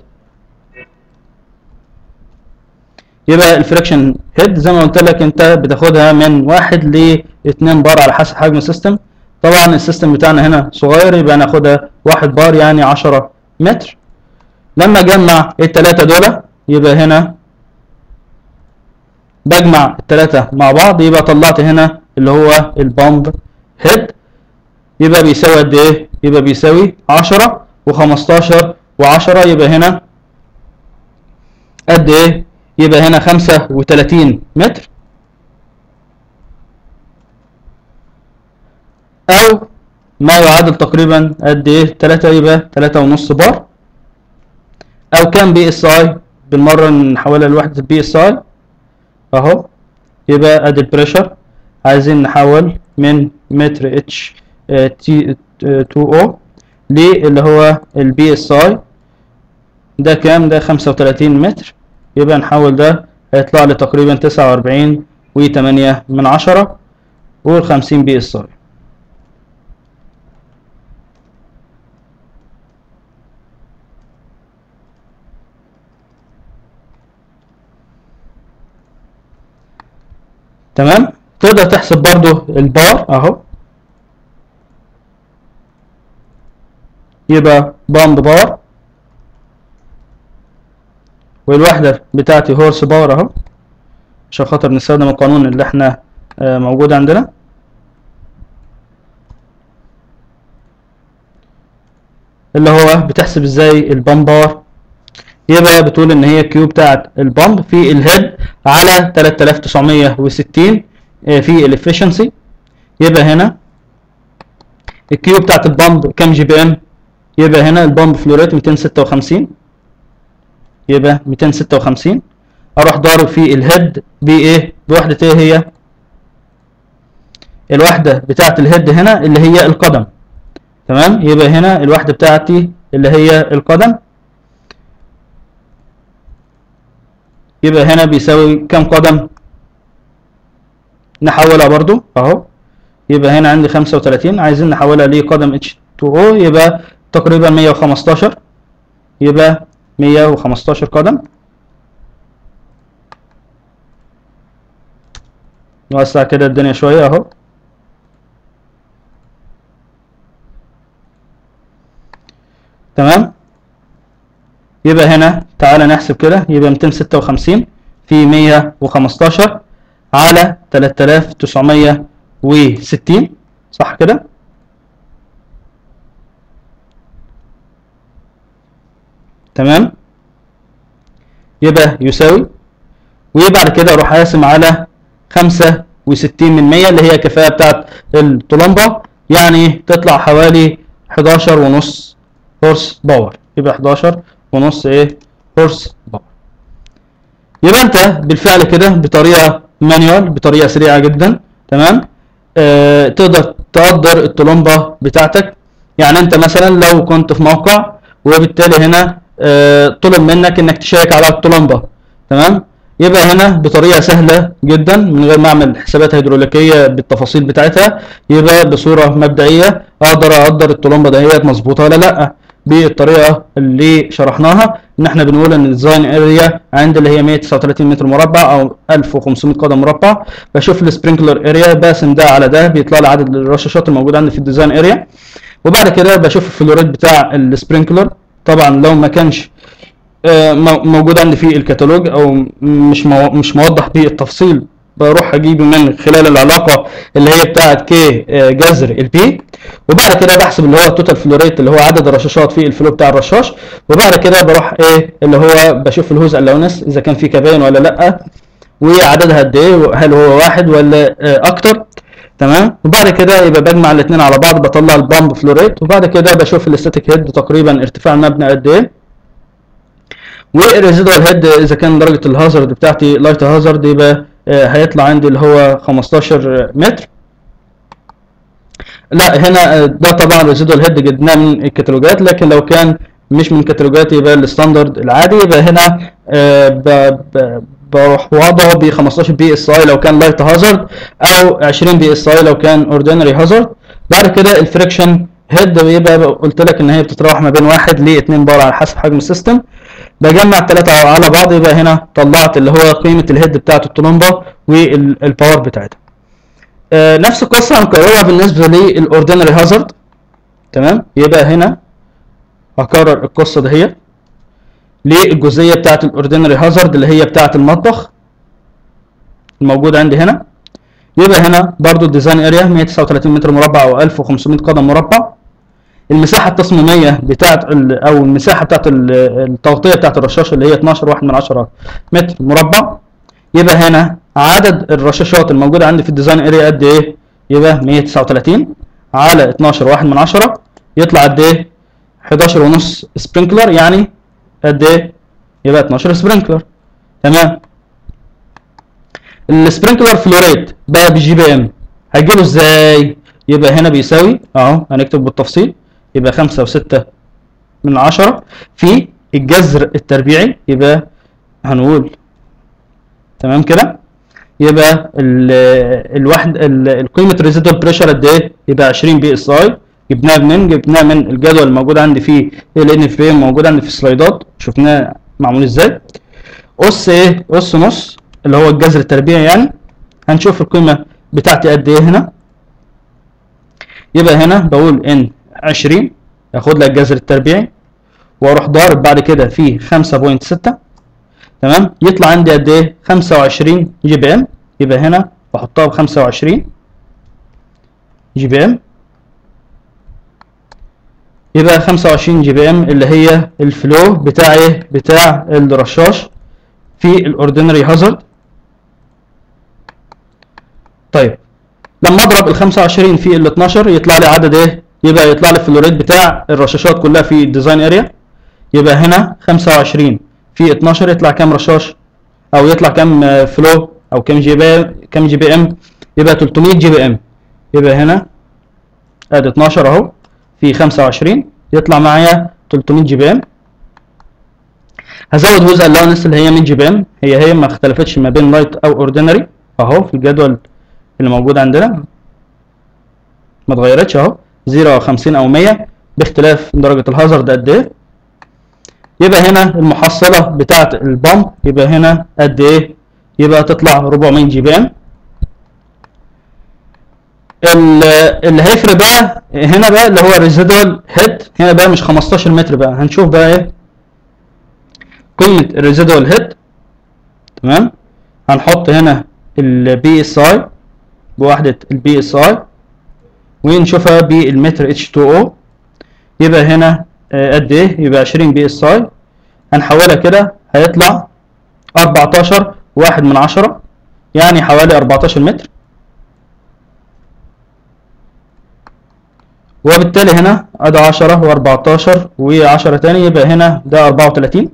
يبقى الفريكشن هيد زي ما قلت لك انت بتاخدها من واحد ل 2 بار على حسب حجم السيستم طبعا السيستم بتاعنا هنا صغير يبقى ناخدها واحد بار يعني 10 متر لما اجمع الثلاثه دول يبقى هنا بجمع التلاتة مع بعض يبقى طلعت هنا اللي هو البامب هيد يبقى بيساوي قد ايه يبقى بيساوي عشرة وخمستاشر وعشرة يبقى هنا قد ايه يبقى هنا خمسة وتلاتين متر او ما يعادل تقريبا قد ايه تلاتة يبقى تلاتة ونص بار او كام بي اس اي بالمرة نحولها لوحدة البي اس اي اهو يبقى ادي البريشر عايزين نحول من متر اتش تي 2 او للي هو البي اس اي ده كام ده 35 متر يبقى نحول ده هيطلع لي تقريبا 49 و8 من عشرة وال 50 بي اس اي تمام تقدر تحسب برضو البار اهو يبقى باند بار والوحدة بتاعتي هورس باور اهو عشان خاطر نستخدم القانون اللي احنا آه، موجود عندنا اللي هو بتحسب ازاي البامب باور يبقى بتقول ان هي كيو بتاعت البامب في الهيد على 3960 آه، في الافشنسي يبقى هنا الكيو بتاعت البامب كام جي بي ام يبقى هنا البامب فلوريت 256 يبقى 256 اروح ضارب في الهيد بايه بوحدة ايه هي الوحدة بتاعت الهيد هنا اللي هي القدم تمام يبقى هنا الوحدة بتاعتي اللي هي القدم يبقى هنا بيساوي كام قدم نحولها برضو اهو يبقى هنا عندي 35 عايزين نحولها لقدم H2O يبقى تقريبا 115 يبقى 115 قدم نوسع كده الدنيا شوية اهو تمام يبقى هنا تعالى نحسب كده يبقى 256 في 115 على 3960 صح كده تمام يبقى يساوي وبعد كده اروح قاسم على 65 من 100 اللي هي الكفاءة بتاعت الطلمبة يعني تطلع حوالي 11 ونص هورس باور يبقى 11 ونص ايه هورس باور يبقى انت بالفعل كده بطريقة مانيوال بطريقة سريعة جدا تمام آه تقدر تقدر الطلمبة بتاعتك يعني انت مثلا لو كنت في موقع وبالتالي هنا آه طلب منك انك تشيك على الطلمبة تمام يبقى هنا بطريقة سهلة جدا من غير ما اعمل حسابات هيدروليكية بالتفاصيل بتاعتها يبقى بصورة مبدئية اقدر اقدر الطلمبة دهيت مظبوطة ولا لا بالطريقة اللي شرحناها ان احنا بنقول ان الديزاين اريا عند اللي هي 139 متر مربع او 1500 قدم مربع بشوف السبرينكلر اريا بقسم ده على ده بيطلع لي عدد الرشاشات الموجودة عندي في الديزاين اريا وبعد كده بشوف الفلوريد بتاع السبرينكلر طبعا لو ما كانش آه، مو- موجود عندي في الكتالوج او مش مو مش موضح بالتفصيل بروح اجيبه من خلال العلاقه اللي هي بتاعه كي آه، جذر البي وبعد كده بحسب اللي هو التوتال فلو ريت اللي هو عدد الرشاشات في الفلو بتاع الرشاش وبعد كده بروح ايه اللي هو بشوف الهوز الاونس اذا كان في كباين ولا لا وعددها قد ايه هل هو واحد ولا آه، اكتر تمام وبعد كده يبقى بجمع الاثنين على بعض بطلع البامب فلو ريت وبعد كده بشوف الاستاتيك هيد تقريبا ارتفاع المبنى قد ايه والريزيدوال هيد اذا كان درجه الهازارد بتاعتي لايت هازارد يبقى آه، هيطلع عندي اللي هو 15 متر لا هنا آه، ده طبعا ريزيدوال هيد جبناه من الكتالوجات لكن لو كان مش من الكتالوجات يبقى الستاندرد العادي يبقى هنا آه، ب- ب- بروح واضعه ب 15 بي اس اي لو كان لايت هازارد او 20 بي اس اي لو كان اوردينري هازارد بعد كده الفريكشن هيد بيبقى قلت لك ان هي بتتراوح ما بين 1 ل 2 بار على حسب حجم السيستم بجمع الثلاثة على بعض يبقى هنا طلعت اللي هو قيمة الهيد بتاعت الطلمبة والباور بتاعتها آه، نفس القصة هنكررها بالنسبة للأوردينري هازارد تمام يبقى هنا هكرر القصة دهيت للجزئيه بتاعه الاوردينري هازارد اللي هي بتاعه المطبخ الموجوده عندي هنا يبقى هنا برضو الديزاين اريا 139 متر مربع او 1500 قدم مربع المساحه التصميميه بتاعه ال- او المساحه بتاعه ال- التغطيه بتاعه الرشاش اللي هي 12 واحد من 10 متر مربع يبقى هنا عدد الرشاشات الموجوده عندي في الديزاين اريا قد ايه يبقى 139 على 12 واحد من 10 يطلع قد ايه 11 ونص سبرينكلر يعني قد ايه يبقى 12 سبرينكلر تمام السبرينكلر فلوريد بقى بالجي بي ام هيجيله ازاي يبقى هنا بيساوي اهو هنكتب بالتفصيل يبقى خمسة وستة من عشرة في الجذر التربيعي يبقى هنقول تمام كده يبقى ال الواحد ال- القيمة ريزيدوال بريشر قد ايه يبقى 20 بي اس اي جبناها منين جبناها من الجدول الموجود عندي فيه ال ان اف موجود عندي في السلايدات شفناه معمول ازاي اس ايه اس نص اللي هو الجذر التربيعي يعني هنشوف القيمة بتاعتي قد ايه هنا يبقى هنا بقول ان 20 ياخد لك الجذر التربيعي واروح ضارب بعد كده في 5.6 تمام يطلع عندي قد ايه 25 جي بي ام يبقى هنا بحطها ب 25 جي بي ام يبقى 25 جي بي ام اللي هي الفلو بتاع ايه بتاع الرشاش في الاوردينري هازارد طيب لما اضرب ال 25 في ال 12 يطلع لي عدد ايه يبقى يطلع لي الفلوريد بتاع الرشاشات كلها في الديزاين اريا يبقى هنا 25 في 12 يطلع كام رشاش او يطلع كام آه، فلو او كام جي بي كام جي بي ام يبقى 300 جي بي ام يبقى هنا ادي 12 اهو في 25 يطلع معايا 300 جي بي ام هزود جزء اللونس اللي هي 100 جي بي ام هي هي ما اختلفتش ما بين لايت او اوردينري اهو في الجدول اللي موجود عندنا ما اتغيرتش اهو 0 او 50 او 100 باختلاف درجة الهازارد قد ايه يبقى هنا المحصلة بتاعة البامب يبقى هنا قد ايه يبقى تطلع 400 جي بي ام ال- اللي هيفرق بقى هنا بقى اللي هو الريزيدوال هيد هنا بقى مش 15 متر بقى هنشوف بقى ايه قيمة الريزيدوال هيد تمام هنحط هنا البي اس اي بوحدة البي اس اي ونشوفها بالمتر اتش 2 او يبقى هنا آه، قد ايه يبقى 20 بي اس اي هنحولها كده هيطلع 14 واحد من عشرة يعني حوالي 14 متر وبالتالي هنا ادي 10 و14 و10 تاني يبقى هنا ده 34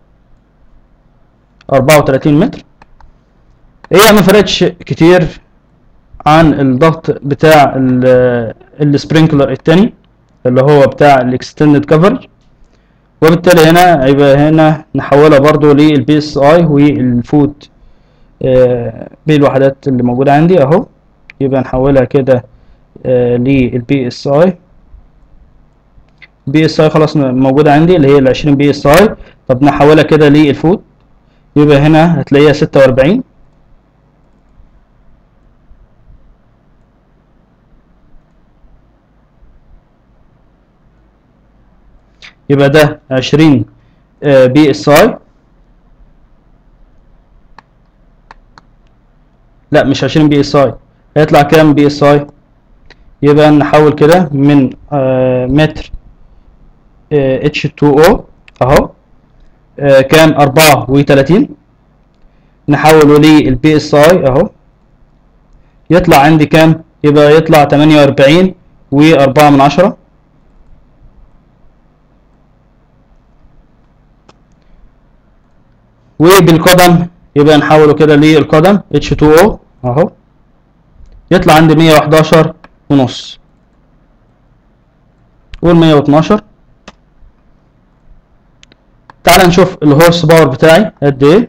34 متر هي ما فرقتش كتير عن الضغط بتاع ال- السبرينكلر التاني اللي هو بتاع الاكستندد كفر وبالتالي هنا هيبقى هنا نحولها برضو للبي اس اي والفوت بالوحدات اللي موجودة عندي اهو يبقى نحولها كده للبي اس اي بي اس اي خلاص موجودة عندي اللي هي ال 20 بي اس اي طب نحولها كده للفوت يبقى هنا هتلاقيها 46 يبقى ده 20 بي اس اي لا مش 20 بي اس اي هيطلع كام بي اس اي يبقى نحول كده من آه، متر اتش 2 او اهو آه، كام 34 نحوله للبي اس اي اهو يطلع عندي كام يبقى يطلع 48 و4 من عشرة وبالقدم يبقى نحوله كده للقدم H2O اهو يطلع عندي 111 ونص قول 112 تعال نشوف الهورس باور بتاعي قد ايه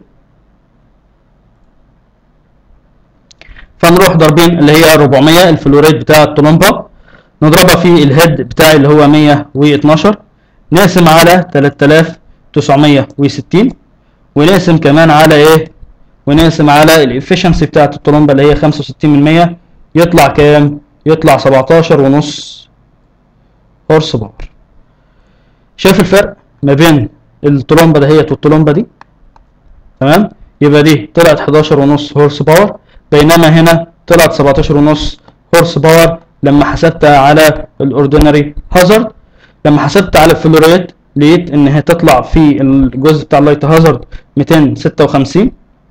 فنروح ضاربين اللي هي 400 الفلوريد بتاع الطلمبة نضربها في الهيد بتاعي اللي هو 112 نقسم على 3960 ونقسم كمان على ايه ونقسم على الافشنسي بتاعت الطلمبة اللي هي 65% يطلع كام يطلع 17 ونص هورس باور شايف الفرق ما بين الطلمبه دهيت والطلمبه دي تمام يبقى دي طلعت 11 ونص هورس باور بينما هنا طلعت 17 ونص هورس باور لما حسبتها على الاوردينري هازارد لما حسبت على الفلوريت لقيت ان هي تطلع في الجزء بتاع اللايت هازارد 256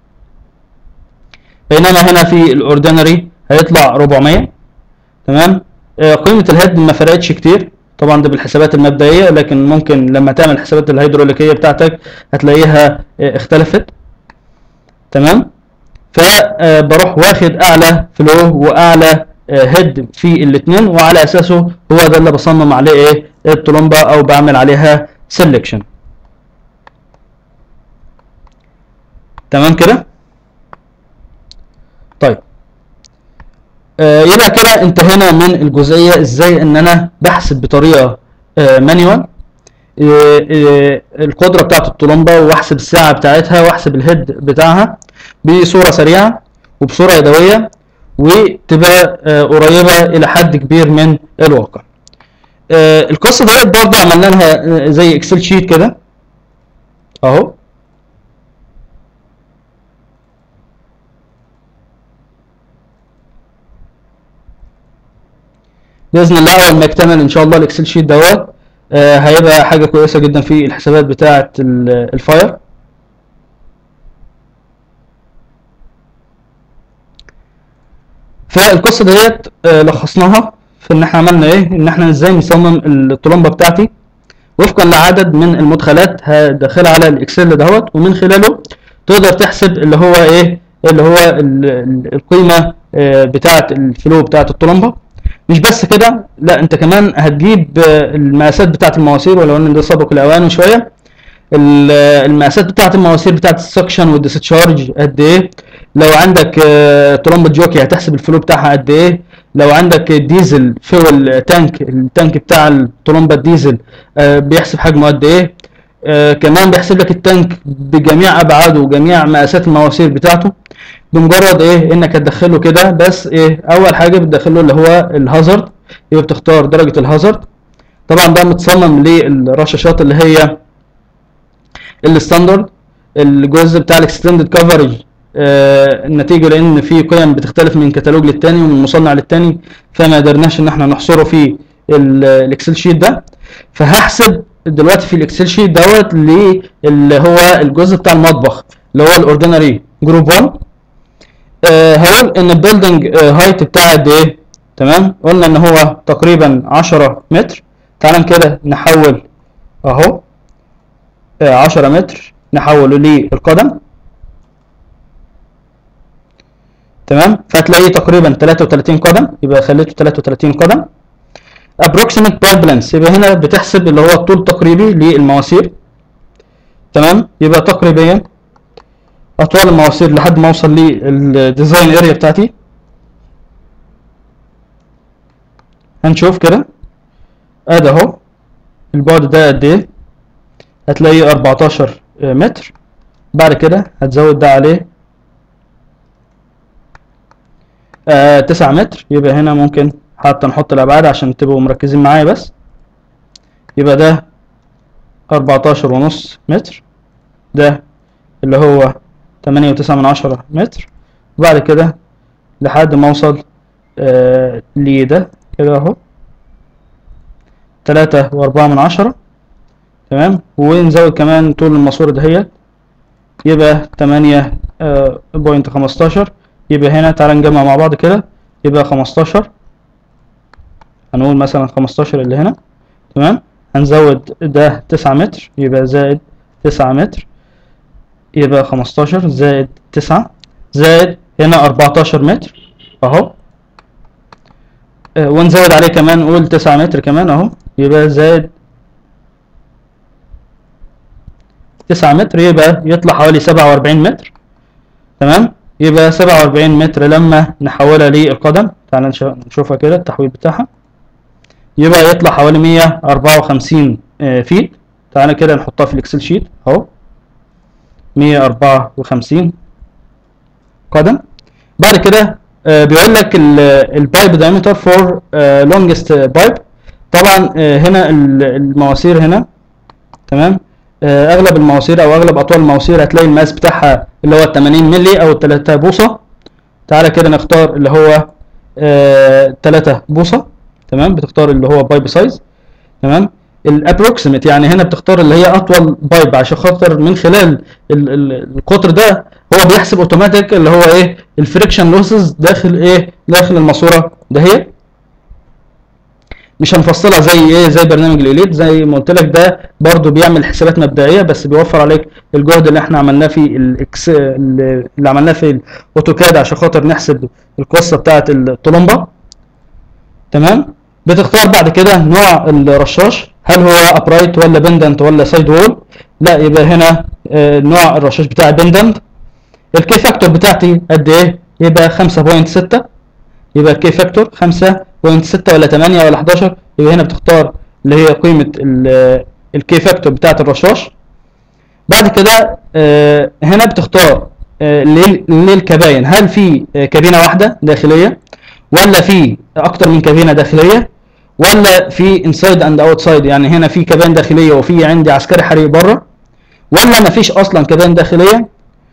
بينما هنا في الاوردينري هيطلع 400 تمام آه، قيمه الهيد ما فرقتش كتير طبعا ده بالحسابات المبدئيه لكن ممكن لما تعمل الحسابات الهيدروليكيه بتاعتك هتلاقيها آه، اختلفت تمام فبروح واخد اعلى فلو واعلى هيد في الاثنين وعلى اساسه هو ده اللي بصمم عليه ايه الطلمبه او بعمل عليها سelection تمام كده طيب آه يبقى كده انتهينا من الجزئيه ازاي ان انا بحسب بطريقه آه مانيوال القدره بتاعت الطلمبه واحسب الساعه بتاعتها واحسب الهيد بتاعها بصوره سريعه وبصوره يدويه وتبقى آه، قريبه الى حد كبير من الواقع آه، القصه ديت برضه عملنا لها آه، زي اكسل شيت كده اهو باذن الله اول ما يكتمل ان شاء الله الاكسل شيت دوت آه، هيبقى حاجه كويسه جدا في الحسابات بتاعه ال- الفاير فالقصه ديت آه، لخصناها في ان احنا عملنا ايه ان احنا ازاي نصمم الطلمبه بتاعتي وفقا لعدد من المدخلات هدخلها على الاكسل دهوت ومن خلاله تقدر تحسب اللي هو ايه اللي هو ال- ال- القيمه آه، بتاعه الفلو بتاعه الطلمبه مش بس كده لا انت كمان هتجيب آه، المقاسات بتاعه المواسير ولو ان ده سبق الاوان شويه ال- المقاسات بتاعه المواسير بتاعه السكشن والديسشارج قد ايه لو عندك آه، طلمبة جوكي هتحسب الفلو بتاعها قد ايه لو عندك ديزل فيول تانك التانك بتاع الطلمبة الديزل آه، بيحسب حجمه قد ايه آه، كمان بيحسب لك التانك بجميع ابعاده وجميع مقاسات المواسير بتاعته بمجرد ايه انك هتدخله كده بس ايه اول حاجه بتدخله اللي هو الهازارد يبقى بتختار درجه الهازارد طبعا ده متصمم للرشاشات اللي هي الستاندرد الجزء بتاع الاكستندد كفرج النتيجه لان في قيم بتختلف من كتالوج للتاني ومن مصنع للتاني فما قدرناش ان احنا نحصره في ال- الاكسل شيت ده فهحسب دلوقتي في الاكسل شيت دوت اللي هو الجزء بتاع المطبخ اللي هو الاوردينري جروب 1 آه هقول ان البيلدنج هايت بتاعي قد ايه تمام قلنا ان هو تقريبا 10 متر تعال كده نحول اهو آه 10 متر نحوله للقدم تمام فهتلاقيه تقريبا 33 قدم يبقى خليته 33 قدم approximate pipe length يبقى هنا بتحسب اللي هو الطول التقريبي للمواسير تمام يبقى تقريبا اطوال المواسير لحد ما اوصل للديزاين اريا بتاعتي هنشوف كده ادي اهو البعد ده قد ايه هتلاقيه 14 متر بعد كده هتزود ده عليه آه 9 متر يبقى هنا ممكن حتى نحط الابعاد عشان تبقوا مركزين معايا بس يبقى ده 14 ونص متر ده اللي هو تمانية وتسعة من عشرة متر وبعد كده لحد ما اوصل آه لده كده اهو تلاتة واربعة من عشرة تمام ونزود كمان طول الماسورة دهيت يبقى تمانية آه بوينت خمستاشر يبقى هنا تعالى نجمع مع بعض كده يبقى خمستاشر هنقول مثلا خمستاشر اللي هنا تمام هنزود ده تسعة متر يبقى زائد تسعة متر يبقى خمستاشر زائد تسعة زائد هنا أربعتاشر متر أهو آه، ونزود عليه كمان نقول تسعة متر كمان أهو يبقى زائد تسعة متر يبقى يطلع حوالي سبعة وأربعين متر تمام يبقى سبعة وأربعين متر لما نحولها للقدم تعال نش- نشوفها كده التحويل بتاعها يبقى يطلع حوالي مية أربعة وخمسين فيت تعالى كده نحطها في الإكسل شيت أهو مية أربعة وخمسين قدم بعد كده آه، بيقول لك البايب diameter فور longest بايب طبعا آه، هنا ال- المواسير هنا تمام آه، اغلب المواسير او اغلب اطوال المواسير هتلاقي المقاس بتاعها اللي هو 80 مللي او 3 بوصه تعالى كده نختار اللي هو آه 3 بوصه تمام بتختار اللي هو بايب سايز تمام الابروكسيمت يعني هنا بتختار اللي هي اطول بايب عشان خاطر من خلال ال- ال- القطر ده هو بيحسب اوتوماتيك اللي هو ايه الفريكشن لوسز داخل ايه داخل الماسوره دهيت مش هنفصلها زي ايه زي برنامج الاليت زي ما قلت لك ده برضو بيعمل حسابات مبدئيه بس بيوفر عليك الجهد اللي احنا عملناه في الاكس اللي عملناه في الاوتوكاد عشان خاطر نحسب القصه بتاعه الطلمبه تمام بتختار بعد كده نوع الرشاش هل هو ابرايت ولا بندنت ولا سايد وول لا يبقى هنا آه، نوع الرشاش بتاعي بندنت الكي فاكتور بتاعتي قد ايه يبقى 5.6 يبقى الكي فاكتور 5.6 ولا 8 ولا 11 يبقى هنا بتختار اللي هي قيمة الكي فاكتور بتاعة الرشاش بعد كده آه، هنا بتختار آه، ليه ليه الكباين هل في آه، كابينة واحدة داخلية ولا في اكتر من كابينة داخلية ولا في انسايد اند اوتسايد يعني هنا في كباين داخلية وفي عندي عسكري حريق بره ولا مفيش اصلا كباين داخلية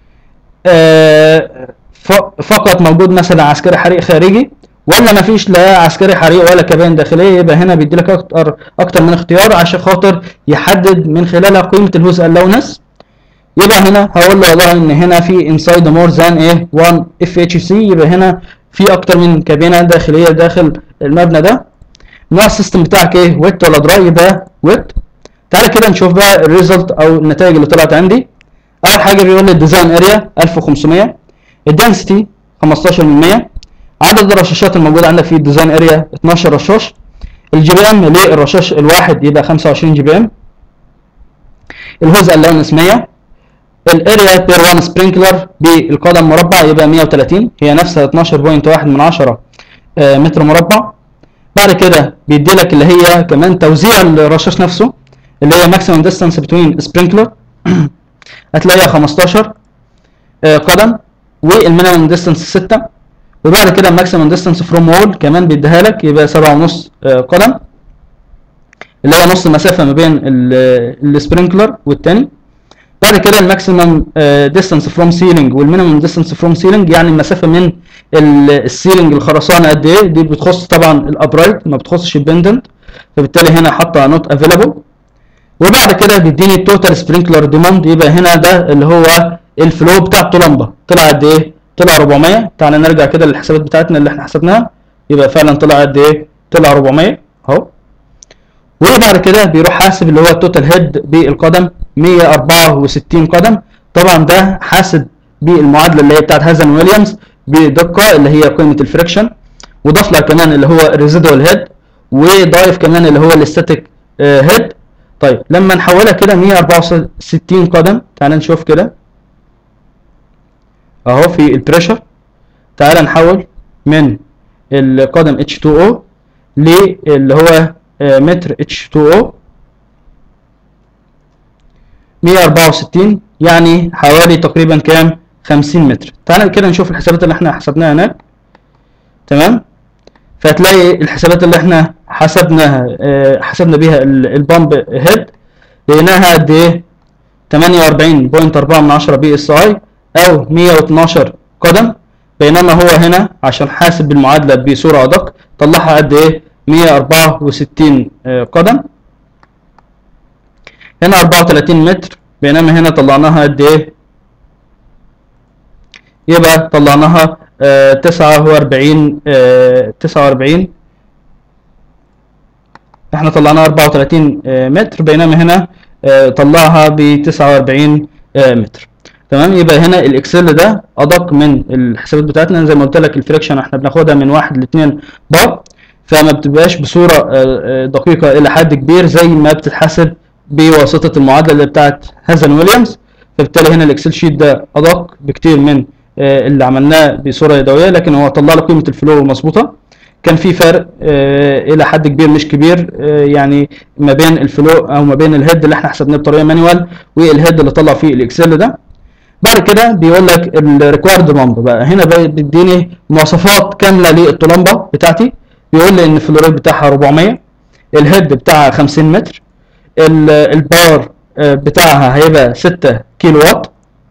آه، ف- فقط موجود مثلا عسكري حريق خارجي ولا مفيش لا عسكري حريق ولا كباين داخليه يبقى هنا بيديلك اكتر اكتر من اختيار عشان خاطر يحدد من خلالها قيمه الهوز اللونس يبقى هنا هقول له والله ان هنا في انسايد مور ذان ايه 1 اف اتش سي يبقى هنا في اكتر من كابينه داخليه داخل المبنى ده نوع السيستم بتاعك ايه ويت ولا دراي يبقى ويت تعالى كده نشوف بقى الريزلت او النتائج اللي طلعت عندي اول حاجه بيقول لي الديزاين اريا 1500 الدنسيتي 15 من 100 عدد الرشاشات الموجوده عندك في الديزاين اريا 12 رشاش الجي بي ام للرشاش الواحد يبقى 25 جي بي ام الهوز اللونس 100 الاريا بير 1 سبرينكلر بالقدم مربع يبقى 130 هي نفسها 12.1 من 10 آه، متر مربع بعد كده بيدي لك اللي هي كمان توزيع الرشاش نفسه اللي هي ماكسيمم ديستانس بتوين سبرينكلر هتلاقيها 15 آه، قدم والمينيمم ديستانس 6 وبعد كده الماكسيمم ديستانس فروم وول كمان بيديها لك يبقى 7.5 آه، قدم اللي هي نص المسافه ما بين السبرينكلر والتاني بعد كده الماكسيمم ديستانس فروم سيلينج والمينيمم ديستانس فروم سيلينج يعني المسافه من السيلينج الخرسانه قد ايه دي بتخص طبعا الابرايت ما بتخصش البندنت فبالتالي هنا حاطه نوت افيلابل وبعد كده بيديني التوتال سبرينكلر ديماند يبقى هنا ده اللي هو الفلو بتاع الطلمبه طلع قد ايه؟ طلع 400 تعالى نرجع كده للحسابات بتاعتنا اللي احنا حسبناها يبقى فعلا طلع قد ايه؟ طلع 400 اهو وبعد كده بيروح حاسب اللي هو التوتال هيد بالقدم 164 قدم طبعا ده حاسب بالمعادله اللي هي بتاعت هازن ويليامز بدقه اللي هي قيمه الفريكشن وضاف لها كمان اللي هو الريزيدوال هيد وضايف كمان اللي هو الاستاتيك هيد طيب لما نحولها كده 164 قدم تعال نشوف كده اهو في البريشر تعال نحول من القدم H2O للي هو آه، متر H2O 164 يعني حوالي تقريبا كام 50 متر تعال كده نشوف الحسابات اللي احنا حسبناها هناك تمام فهتلاقي الحسابات اللي احنا حسبناها آه، حسبنا بيها ال- البامب هيد لقيناها قد ايه 48.4 من 10 بي اس اي او 112 قدم بينما هو هنا عشان حاسب بالمعادله بصوره ادق طلعها قد ايه 164 آه، قدم هنا 34 متر بينما هنا طلعناها قد ايه يبقى طلعناها آه، 49 آه، 49 احنا طلعناها 34 آه، متر بينما هنا آه، طلعها ب 49 آه، متر تمام يبقى هنا الاكسل ده ادق من الحسابات بتاعتنا زي ما قلت لك الفريكشن احنا بناخدها من واحد لاثنين بار فما بتبقاش بصوره آه، آه، دقيقه الى حد كبير زي ما بتتحسب بواسطه المعادله اللي بتاعت هازن ويليامز فبالتالي هنا الاكسل شيت ده ادق بكتير من آه، اللي عملناه بصوره يدويه لكن هو طلع له قيمه الفلو مظبوطه كان في فرق آه، الى حد كبير مش كبير آه، يعني ما بين الفلو او ما بين الهيد اللي احنا حسبناه بطريقه مانوال والهيد اللي طلع فيه الاكسل ده بعد كده بيقول لك الريكوايرد بامب بقى هنا بقى بيديني مواصفات كامله للطلمبه بتاعتي بيقول لي ان الفلوريد بتاعها 400 الهيد بتاعها 50 متر ال- البار آه، بتاعها هيبقى 6 كيلو وات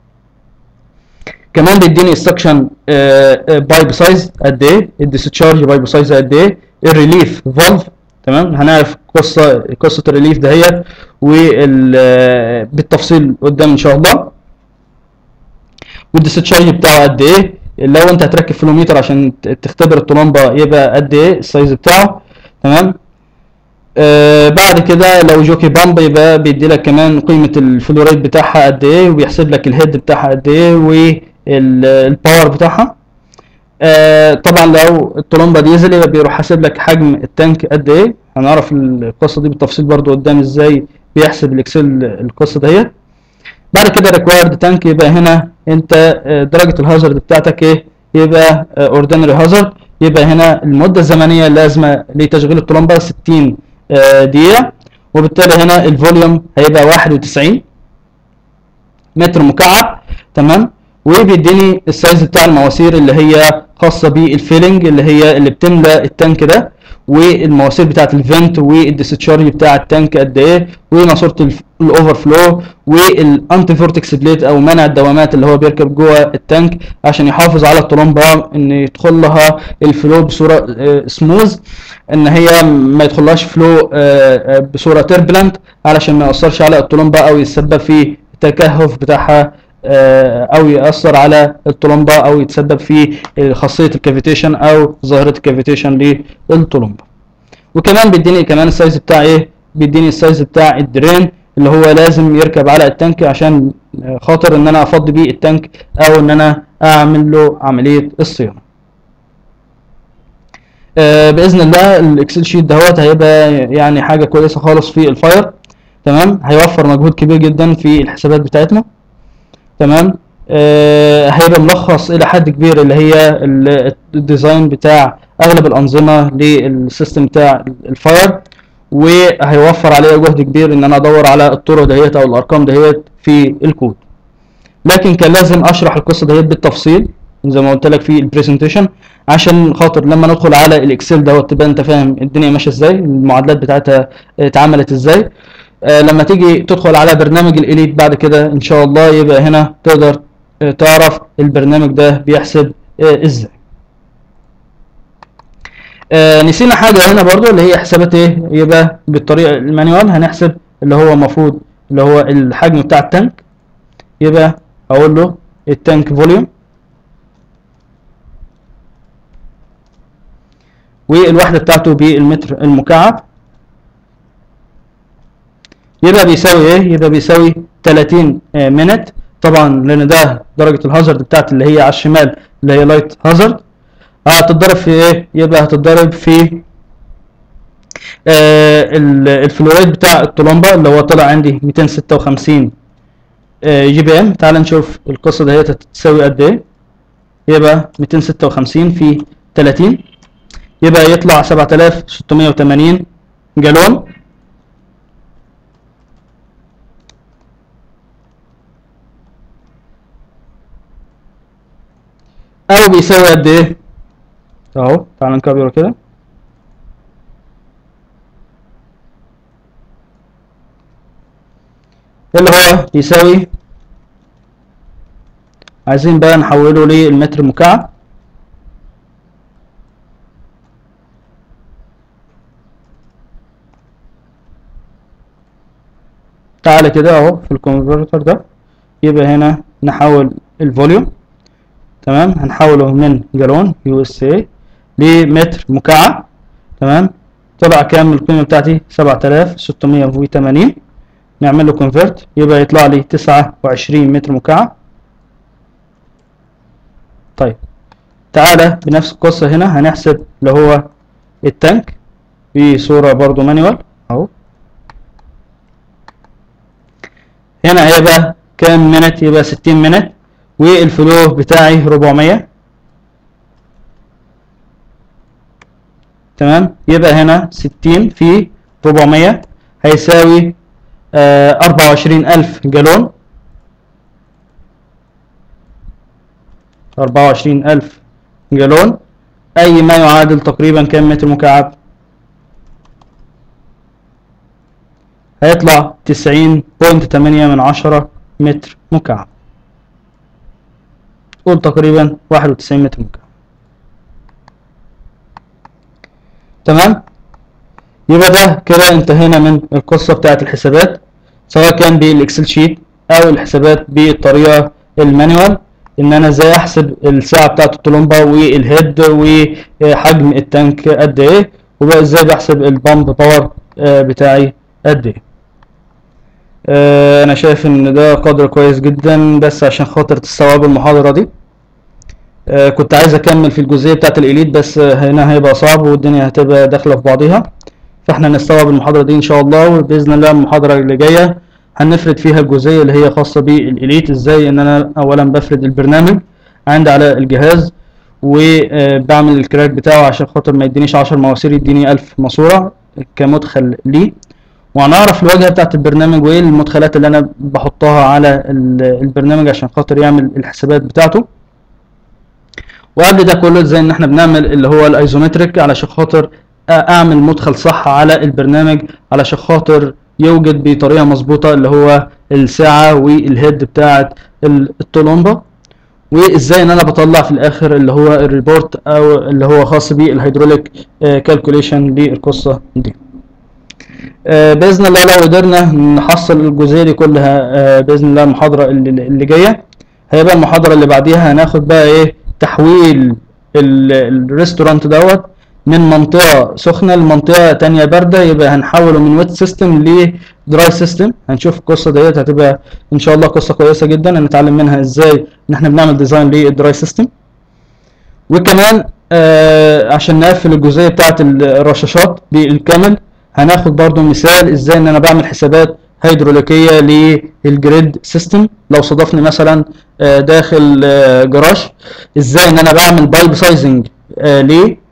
كمان بيديني السكشن بايب سايز قد ايه الديسشارج بايب سايز قد ايه الريليف فالف تمام هنعرف قصه قصه الريليف دهيت وبالتفصيل قدام ان شاء الله والديسشارج بتاعه قد ايه لو انت هتركب فلوميتر عشان ت- تختبر الطلمبه يبقى قد ايه السايز بتاعه تمام آه بعد كده لو جوكي بامب يبقى بيدي لك كمان قيمه الفلوريد بتاعها قد ايه وبيحسب لك الهيد بتاعها قد ايه والباور بتاعها آه طبعا لو الطلمبه ديزل يبقى بيروح حاسب لك حجم التانك قد ايه هنعرف القصه دي بالتفصيل برضو قدام ازاي بيحسب الاكسل القصه ديت بعد كده ريكوايرد تانك يبقى هنا انت آه، درجه الهازارد بتاعتك ايه يبقى اوردينري هازارد يبقى هنا المده الزمنيه اللازمه لتشغيل الطلمبه 60 آه، دقيقه وبالتالي هنا الفوليوم هيبقى 91 متر مكعب تمام وبيديني السايز بتاع المواسير اللي هي خاصه بالفيلنج اللي هي اللي بتملى التانك ده والمواسير بتاعه الفنت والديسشارج بتاع التانك قد ايه وماسوره الف- الاوفر فلو والانتي فورتكس بليت او منع الدوامات اللي هو بيركب جوه التانك عشان يحافظ على الطلمبه ان يدخل لها الفلو بصوره سموز ان هي ما يدخلهاش فلو بصوره تربلنت علشان ما ياثرش على الطلمبه او يتسبب في التكهف بتاعها آه، او ياثر على الطلمبه او يتسبب في خاصيه الكافيتيشن او ظاهره الكافيتيشن للطلمبه وكمان بيديني كمان السايز بتاع ايه بيديني السايز بتاع الدرين اللي هو لازم يركب على التانك عشان آه، خاطر ان انا افضي بيه التانك او ان انا اعمل له عمليه الصيانه آه، باذن الله الاكسل شيت دهوت هيبقى يعني حاجه كويسه خالص في الفاير تمام هيوفر مجهود كبير جدا في الحسابات بتاعتنا تمام آه هيبقى ملخص الى حد كبير اللي هي ال- الديزاين بتاع اغلب الانظمه للسيستم بتاع الفاير وهيوفر عليا جهد كبير ان انا ادور على الطرق دهيت او الارقام دهيت في الكود لكن كان لازم اشرح القصه دهيت بالتفصيل زي ما قلت لك في البرزنتيشن عشان خاطر لما ندخل على الاكسل دوت تبقى انت فاهم الدنيا ماشيه ازاي المعادلات بتاعتها اتعملت ازاي آه، لما تيجي تدخل على برنامج الاليت بعد كده ان شاء الله يبقى هنا تقدر آه، تعرف البرنامج ده بيحسب آه، ازاي آه، نسينا حاجه هنا برضو اللي هي حسابات ايه يبقى بالطريقه المانيوال هنحسب اللي هو المفروض اللي هو الحجم بتاع التانك يبقى اقول له التانك فوليوم والوحده بتاعته بالمتر المكعب يبقى بيساوي ايه يبقى بيساوي 30 مينت طبعا لان ده درجه الهازارد بتاعت اللي هي على الشمال اللي هي لايت هازارد هتتضرب في ايه يبقى هتتضرب في آه ال- الفلوريد بتاع الطلمبه اللي هو طلع عندي 256 آه جي بي ام تعال نشوف القصه دهيت هتساوي قد ايه يبقى 256 في 30 يبقى يطلع 7680 جالون او بيساوي قد ايه اهو تعال نكبره كده اللي هو يساوي عايزين بقى نحوله للمتر مكعب تعالى كده اهو في الكونفرتر ده يبقى هنا نحول الفوليوم تمام هنحوله من جالون يو اس اي لمتر مكعب تمام طلع كام القيمه بتاعتي 7680 نعمل له كونفرت يبقى يطلع لي 29 متر مكعب طيب تعالى بنفس القصه هنا هنحسب اللي هو التانك في صوره برضو مانيوال اهو هنا هيبقى كام منت يبقى 60 منت والفلو بتاعي 400 تمام يبقى هنا 60 في 400 هيساوي آه 24000 جالون 24000 جالون أي ما يعادل تقريبا كم متر مكعب هيطلع تسعين بوينت تمانية من عشرة متر مكعب قول تقريبا واحد وتسعين متر مكعب تمام يبقى ده كده انتهينا من القصة بتاعت الحسابات سواء كان بالاكسل شيت او الحسابات بالطريقة المانيوال ان انا ازاي احسب الساعة بتاعت الطلمبة والهيد وحجم التانك قد ايه وبقى ازاي بحسب البامب باور بتاعي قد ايه انا شايف ان ده قدر كويس جدا بس عشان خاطر تستوعبوا المحاضرة دي كنت عايز اكمل في الجزئية بتاعت الاليت بس هنا هيبقى صعب والدنيا هتبقى داخلة في بعضيها فاحنا نستوعب المحاضرة دي ان شاء الله وباذن الله المحاضرة اللي جاية هنفرد فيها الجزئية اللي هي خاصة بالإليت ازاي ان انا اولا بفرد البرنامج عندي على الجهاز وبعمل الكراك بتاعه عشان خاطر ما يدينيش 10 مواسير يديني 1000 ماسورة كمدخل ليه وهنعرف الواجهة بتاعت البرنامج وايه المدخلات اللي انا بحطها على البرنامج عشان خاطر يعمل الحسابات بتاعته وقبل ده كله ازاي ان احنا بنعمل اللي هو الايزومتريك علشان خاطر اعمل مدخل صح على البرنامج علشان خاطر يوجد بطريقه مظبوطه اللي هو الساعه والهيد بتاعه الطلمبه وازاي ان انا بطلع في الاخر اللي هو الريبورت او اللي هو خاص بالهيدروليك كالكوليشن للقصه دي باذن الله لو قدرنا نحصل الجزئيه دي كلها باذن الله المحاضره اللي جايه هيبقى المحاضره اللي بعديها هناخد بقى ايه تحويل الريستورانت دوت من منطقة سخنة لمنطقة تانية باردة يبقى هنحوله من ويت سيستم لدراي سيستم هنشوف القصة ديت هتبقى ان شاء الله قصة كويسة جدا هنتعلم منها ازاي ان احنا بنعمل ديزاين للدراي سيستم وكمان آه عشان نقفل الجزئية بتاعت الرشاشات بالكامل هناخد برضو مثال ازاي ان انا بعمل حسابات هيدروليكية للجريد سيستم لو صادفني مثلا آه داخل آه جراج ازاي ان انا بعمل بايب سايزنج ليه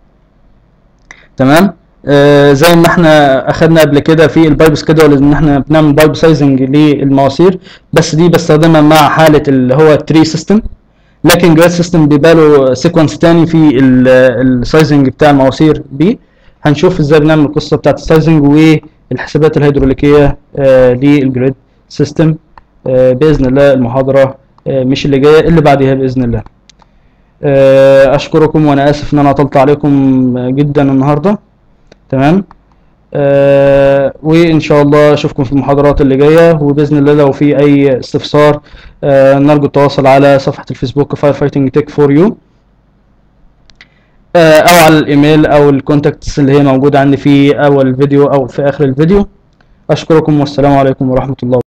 تمام آه زي ما احنا اخدنا قبل كده في البايب سكيدول ان احنا بنعمل بايب سايزنج للمواسير بس دي بستخدمها مع حاله اللي هو التري سيستم لكن جريد سيستم بيبقى له سيكونس تاني في السايزنج بتاع المواسير دي هنشوف ازاي بنعمل القصه بتاعت السايزنج والحسابات الهيدروليكيه آه للجريد سيستم آه باذن الله المحاضره آه مش اللي جايه اللي بعديها باذن الله اشكركم وانا اسف ان انا طلت عليكم جدا النهارده تمام أه وان شاء الله اشوفكم في المحاضرات اللي جايه وباذن الله لو في اي استفسار أه نرجو التواصل على صفحه الفيسبوك فاير فايتنج تك فور يو او على الايميل او الكونتاكتس اللي هي موجوده عندي في اول الفيديو او في اخر الفيديو اشكركم والسلام عليكم ورحمه الله